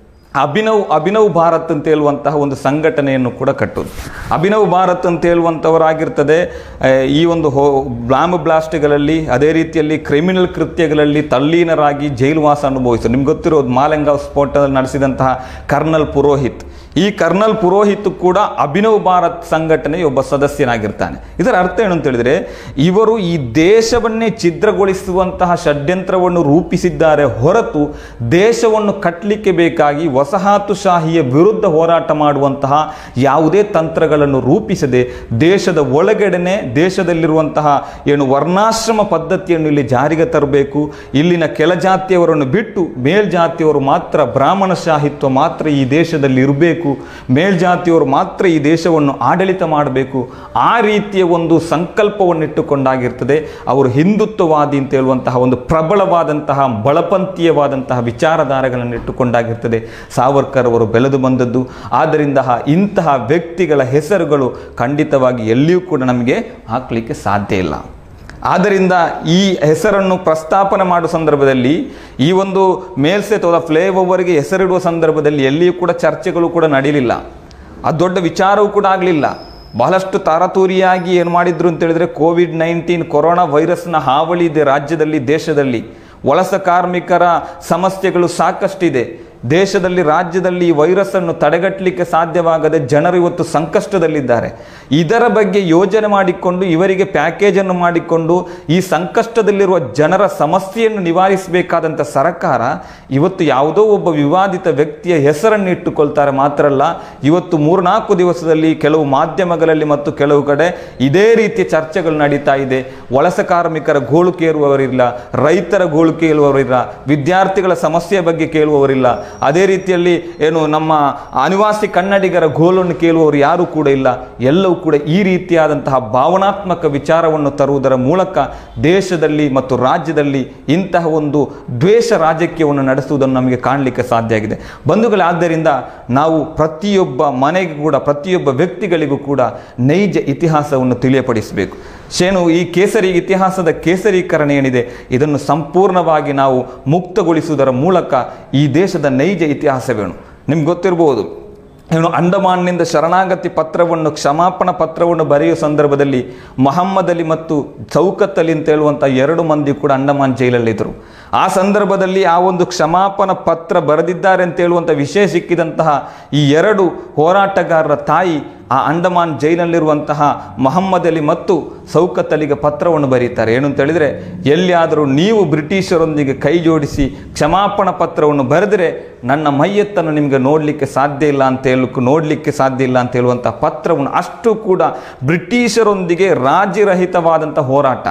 ಅಭಿನವ್ ಅಭಿನವ್ ಭಾರತ್ ಅಂತ ಹೇಳುವಂತಹ ಒಂದು ಸಂಘಟನೆಯನ್ನು ಕೂಡ ಕಟ್ಟೋದು ಅಭಿನವ್ ಭಾರತ್ ಅಂತ ಹೇಳುವಂಥವರಾಗಿರ್ತದೆ ಆ, ಈ ಒಂದು ಹೋ ಬ್ಲಾಮ್ ಬ್ಲಾಸ್ಟ್ಗಳಲ್ಲಿ ಅದೇ ರೀತಿಯಲ್ಲಿ ಕ್ರಿಮಿನಲ್ ಕೃತ್ಯಗಳಲ್ಲಿ ತಲ್ಲೀನರಾಗಿ ಜೈಲುವಾಸ ಅನುಭವಿಸೋದು ನಿಮ್ಗೆ ಗೊತ್ತಿರೋದು ಮಾಲೆಂಗಾವ್ ಸ್ಫೋಟದಲ್ಲಿ ನಡೆಸಿದಂತಹ ಕರ್ನಲ್ ಪುರೋಹಿತ್ ಈ ಕರ್ನಲ್ ಪುರೋಹಿತ್ ಕೂಡ ಅಭಿನವ್ ಭಾರತ್ ಸಂಘಟನೆಯ ಒಬ್ಬ ಸದಸ್ಯನಾಗಿರ್ತಾನೆ ಇದರ ಅರ್ಥ ಏನು ಅಂತ ಹೇಳಿದ್ರೆ ಇವರು ಈ ದೇಶವನ್ನೇ ಛಿದ್ರಗೊಳಿಸುವಂತಹ ಷಡ್ಯಂತ್ರವನ್ನು ರೂಪಿಸಿದ್ದಾರೆ ಹೊರತು ದೇಶವನ್ನು ಕಟ್ಟಲಿಕ್ಕೆ ಬೇಕಾಗಿ ವಸಾಹತುಶಾಹಿಯ ವಿರುದ್ಧ ಹೋರಾಟ ಮಾಡುವಂತಹ ಯಾವುದೇ ತಂತ್ರಗಳನ್ನು ರೂಪಿಸದೆ ದೇಶದ ಒಳಗಡೆನೆ ದೇಶದಲ್ಲಿರುವಂತಹ ಏನು ವರ್ಣಾಶ್ರಮ ಪದ್ಧತಿಯನ್ನು ಇಲ್ಲಿ ಜಾರಿಗೆ ತರಬೇಕು ಇಲ್ಲಿನ ಕೆಳಜಾತಿಯವರನ್ನು ಬಿಟ್ಟು ಮೇಲ್ಜಾತಿಯವರು ಮಾತ್ರ ಬ್ರಾಹ್ಮಣಶಾಹಿತ್ವ ಮಾತ್ರ ಈ ದೇಶದಲ್ಲಿ ಇರಬೇಕು ಮೇಲ್ಜಾತಿಯವರು ಮಾತ್ರ ಈ ದೇಶವನ್ನು ಆಡಳಿತ ಮಾಡಬೇಕು ಆ ರೀತಿಯ ಒಂದು ಸಂಕಲ್ಪವನ್ನು ಇಟ್ಟುಕೊಂಡಾಗಿರ್ತದೆ ಅವರು ಹಿಂದುತ್ವವಾದಿ ಅಂತ ಹೇಳುವಂತಹ ಒಂದು ಪ್ರಬಲವಾದಂತಹ ಬಳಪಂಥೀಯವಾದಂತಹ ವಿಚಾರಧಾರೆಗಳನ್ನು ಇಟ್ಟುಕೊಂಡಾಗಿರ್ತದೆ ಸಾವರ್ಕರ್ ಅವರು ಬೆಳೆದು ಬಂದದ್ದು ಆದ್ದರಿಂದ ಇಂತಹ ವ್ಯಕ್ತಿಗಳ ಹೆಸರುಗಳು ಖಂಡಿತವಾಗಿ ಎಲ್ಲಿಯೂ ಕೂಡ ನಮಗೆ ಹಾಕಲಿಕ್ಕೆ ಸಾಧ್ಯ ಇಲ್ಲ ಆದ್ದರಿಂದ ಈ ಹೆಸರನ್ನು ಪ್ರಸ್ತಾಪನೆ ಮಾಡುವ ಸಂದರ್ಭದಲ್ಲಿ ಈ ಒಂದು ಮೇಲ್ಸೇತುವ ಫ್ಲೇಓವರ್ಗೆ ಹೆಸರಿಡುವ ಸಂದರ್ಭದಲ್ಲಿ ಎಲ್ಲಿಯೂ ಕೂಡ ಚರ್ಚೆಗಳು ಕೂಡ ನಡೀಲಿಲ್ಲ ಅದು ದೊಡ್ಡ ವಿಚಾರವೂ ಕೂಡ ಆಗಲಿಲ್ಲ ಬಹಳಷ್ಟು ತಾರತೂರಿಯಾಗಿ ಏನು ಮಾಡಿದ್ರು ಅಂತ ಹೇಳಿದ್ರೆ ಕೋವಿಡ್ ನೈನ್ಟೀನ್ ಕೊರೋನಾ ವೈರಸ್ನ ಹಾವಳಿ ಇದೆ ರಾಜ್ಯದಲ್ಲಿ ದೇಶದಲ್ಲಿ ವಲಸ ಕಾರ್ಮಿಕರ ಸಮಸ್ಯೆಗಳು ಸಾಕಷ್ಟಿದೆ ದೇಶದಲ್ಲಿ ರಾಜ್ಯದಲ್ಲಿ ಈ ವೈರಸ್ಸನ್ನು ತಡೆಗಟ್ಟಲಿಕ್ಕೆ ಸಾಧ್ಯವಾಗದೆ ಜನರು ಇವತ್ತು ಸಂಕಷ್ಟದಲ್ಲಿದ್ದಾರೆ ಇದರ ಬಗ್ಗೆ ಯೋಜನೆ ಮಾಡಿಕೊಂಡು ಇವರಿಗೆ ಪ್ಯಾಕೇಜನ್ನು ಮಾಡಿಕೊಂಡು ಈ ಸಂಕಷ್ಟದಲ್ಲಿರುವ ಜನರ ಸಮಸ್ಯೆಯನ್ನು ನಿವಾರಿಸಬೇಕಾದಂಥ ಸರ್ಕಾರ ಇವತ್ತು ಯಾವುದೋ ಒಬ್ಬ ವಿವಾದಿತ ವ್ಯಕ್ತಿಯ ಹೆಸರನ್ನು ಇಟ್ಟುಕೊಳ್ತಾರೆ ಮಾತ್ರ ಅಲ್ಲ ಇವತ್ತು ಮೂರ್ನಾಲ್ಕು ದಿವಸದಲ್ಲಿ ಕೆಲವು ಮಾಧ್ಯಮಗಳಲ್ಲಿ ಮತ್ತು ಕೆಲವು ಕಡೆ ಇದೇ ರೀತಿಯ ಚರ್ಚೆಗಳು ನಡೀತಾ ಇದೆ ವಲಸೆ ಕಾರ್ಮಿಕರ ಗೋಳು ಕೇಳುವವರಿಲ್ಲ ರೈತರ ಗೋಳು ಕೇಳುವವರಿಲ್ಲ ವಿದ್ಯಾರ್ಥಿಗಳ ಸಮಸ್ಯೆ ಬಗ್ಗೆ ಕೇಳುವವರಿಲ್ಲ ಅದೇ ರೀತಿಯಲ್ಲಿ ಏನು ನಮ್ಮ ಅನಿವಾಸಿ ಕನ್ನಡಿಗರ ಗೋಲನ್ನು ಕೇಳುವವರು ಯಾರೂ ಕೂಡ ಇಲ್ಲ ಎಲ್ಲವೂ ಕೂಡ ಈ ರೀತಿಯಾದಂತಹ ಭಾವನಾತ್ಮಕ ವಿಚಾರವನ್ನು ತರುವುದರ ಮೂಲಕ ದೇಶದಲ್ಲಿ ಮತ್ತು ರಾಜ್ಯದಲ್ಲಿ ಇಂತಹ ಒಂದು ದ್ವೇಷ ರಾಜಕೀಯವನ್ನು ನಡೆಸುವುದನ್ನು ನಮಗೆ ಕಾಣಲಿಕ್ಕೆ ಸಾಧ್ಯ ಆಗಿದೆ ಬಂಧುಗಳೇ ಆದ್ದರಿಂದ ನಾವು ಪ್ರತಿಯೊಬ್ಬ ಮನೆಗೂ ಕೂಡ ಪ್ರತಿಯೊಬ್ಬ ವ್ಯಕ್ತಿಗಳಿಗೂ ಕೂಡ ನೈಜ ಇತಿಹಾಸವನ್ನು ತಿಳಿಯಪಡಿಸಬೇಕು ಶೇನು ಈ ಕೇಸರಿ ಇತಿಹಾಸದ ಕೇಸರೀಕರಣ ಏನಿದೆ ಇದನ್ನು ಸಂಪೂರ್ಣವಾಗಿ ನಾವು ಮುಕ್ತಗೊಳಿಸುವುದರ ಮೂಲಕ ಈ ದೇಶದ ನೈಜ ಇತಿಹಾಸವೇನು ನಿಮ್ಗೆ ಗೊತ್ತಿರಬಹುದು ಏನು ಅಂಡಮಾನ್ನಿಂದ ಶರಣಾಗತಿ ಪತ್ರವನ್ನು ಕ್ಷಮಾಪಣಾ ಪತ್ರವನ್ನು ಬರೆಯುವ ಸಂದರ್ಭದಲ್ಲಿ ಮೊಹಮ್ಮದ್ ಅಲಿ ಮತ್ತು ಚೌಕತ್ ಅಲಿ ಅಂತ ಹೇಳುವಂಥ ಎರಡು ಮಂದಿ ಕೂಡ ಅಂಡಮಾನ್ ಜೈಲಲ್ಲಿದ್ದರು ಆ ಸಂದರ್ಭದಲ್ಲಿ ಆ ಒಂದು ಕ್ಷಮಾಪನಾ ಪತ್ರ ಬರೆದಿದ್ದಾರೆ ಅಂತ ಹೇಳುವಂಥ ವಿಷಯ ಸಿಕ್ಕಿದಂತಹ ಈ ಎರಡು ಹೋರಾಟಗಾರರ ತಾಯಿ ಆ ಅಂಡಮಾನ್ ಜೈಲಿನಲ್ಲಿರುವಂತಹ ಮೊಹಮ್ಮದ್ ಅಲಿ ಮತ್ತು ಸೌಕತ್ ಅಲಿಗೆ ಪತ್ರವನ್ನು ಬರೀತಾರೆ ಏನು ಅಂತ ಹೇಳಿದರೆ ಎಲ್ಲಿಯಾದರೂ ನೀವು ಬ್ರಿಟಿಷರೊಂದಿಗೆ ಕೈ ಜೋಡಿಸಿ ಕ್ಷಮಾಪಣಾ ಪತ್ರವನ್ನು ಬರೆದರೆ ನನ್ನ ಮೈಯತ್ತನ್ನು ನಿಮಗೆ ನೋಡಲಿಕ್ಕೆ ಸಾಧ್ಯ ಇಲ್ಲ ಅಂತ ಹೇಳಲಿಕ್ಕೆ ನೋಡಲಿಕ್ಕೆ ಸಾಧ್ಯ ಇಲ್ಲ ಅಂತ ಹೇಳುವಂಥ ಪತ್ರವನ್ನು ಅಷ್ಟು ಕೂಡ ಬ್ರಿಟಿಷರೊಂದಿಗೆ ರಾಜ್ಯರಹಿತವಾದಂಥ ಹೋರಾಟ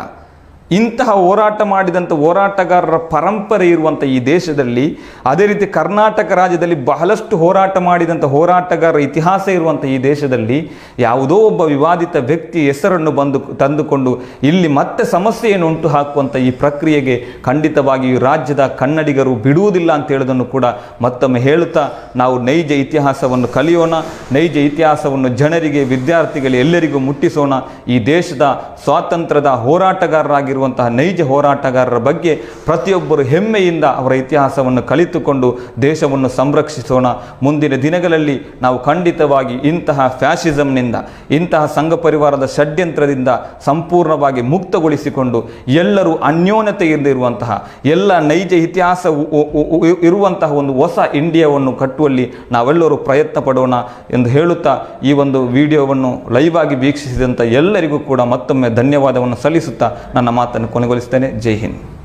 ಇಂತಹ ಹೋರಾಟ ಮಾಡಿದಂಥ ಹೋರಾಟಗಾರರ ಪರಂಪರೆ ಇರುವಂಥ ಈ ದೇಶದಲ್ಲಿ ಅದೇ ರೀತಿ ಕರ್ನಾಟಕ ರಾಜ್ಯದಲ್ಲಿ ಬಹಳಷ್ಟು ಹೋರಾಟ ಮಾಡಿದಂಥ ಹೋರಾಟಗಾರರ ಇತಿಹಾಸ ಇರುವಂಥ ಈ ದೇಶದಲ್ಲಿ ಯಾವುದೋ ಒಬ್ಬ ವಿವಾದಿತ ವ್ಯಕ್ತಿ ಹೆಸರನ್ನು ಬಂದು ತಂದುಕೊಂಡು ಇಲ್ಲಿ ಮತ್ತೆ ಸಮಸ್ಯೆಯನ್ನು ಉಂಟು ಹಾಕುವಂಥ ಈ ಪ್ರಕ್ರಿಯೆಗೆ ಖಂಡಿತವಾಗಿ ಈ ರಾಜ್ಯದ ಕನ್ನಡಿಗರು ಬಿಡುವುದಿಲ್ಲ ಅಂತ ಹೇಳೋದನ್ನು ಕೂಡ ಮತ್ತೊಮ್ಮೆ ಹೇಳುತ್ತಾ ನಾವು ನೈಜ ಇತಿಹಾಸವನ್ನು ಕಲಿಯೋಣ ನೈಜ ಇತಿಹಾಸವನ್ನು ಜನರಿಗೆ ವಿದ್ಯಾರ್ಥಿಗಳಿಗೆ ಎಲ್ಲರಿಗೂ ಮುಟ್ಟಿಸೋಣ ಈ ದೇಶದ ಸ್ವಾತಂತ್ರ್ಯದ ಹೋರಾಟಗಾರರಾಗಿರುವ ಆಗಿರುವಂತಹ ನೈಜ ಹೋರಾಟಗಾರರ ಬಗ್ಗೆ ಪ್ರತಿಯೊಬ್ಬರು ಹೆಮ್ಮೆಯಿಂದ ಅವರ ಇತಿಹಾಸವನ್ನು ಕಲಿತುಕೊಂಡು ದೇಶವನ್ನು ಸಂರಕ್ಷಿಸೋಣ ಮುಂದಿನ ದಿನಗಳಲ್ಲಿ ನಾವು ಖಂಡಿತವಾಗಿ ಇಂತಹ ಫ್ಯಾಷಿಸಂನಿಂದ ಇಂತಹ ಸಂಘ ಪರಿವಾರದ ಷಡ್ಯಂತ್ರದಿಂದ ಸಂಪೂರ್ಣವಾಗಿ ಮುಕ್ತಗೊಳಿಸಿಕೊಂಡು ಎಲ್ಲರೂ ಅನ್ಯೋನ್ಯತೆಯಿಂದಿರುವಂತಹ ಎಲ್ಲ ನೈಜ ಇತಿಹಾಸ ಉ- ಉ- ಉ- ಇರುವಂತಹ ಒಂದು ಹೊಸ ಇಂಡಿಯಾವನ್ನು ಕಟ್ಟುವಲ್ಲಿ ನಾವೆಲ್ಲರೂ ಪ್ರಯತ್ನ ಪಡೋಣ ಎಂದು ಹೇಳುತ್ತಾ ಈ ಒಂದು ವಿಡಿಯೋವನ್ನು ಲೈವ್ ಆಗಿ ವೀಕ್ಷಿಸಿದಂಥ ಎಲ್ಲರಿಗೂ ಕೂಡ ಮತ್ತೊಮ್ಮೆ ಧನ್ಯವಾದವನ್ನು ಸಲ್ಲಿಸುತ್ತಾ ನನ್ನ ಮಾತನ್ನು ಕೊನೆಗೊಳಿಸ್ತೇನೆ ಜೈ ಹಿಂದ್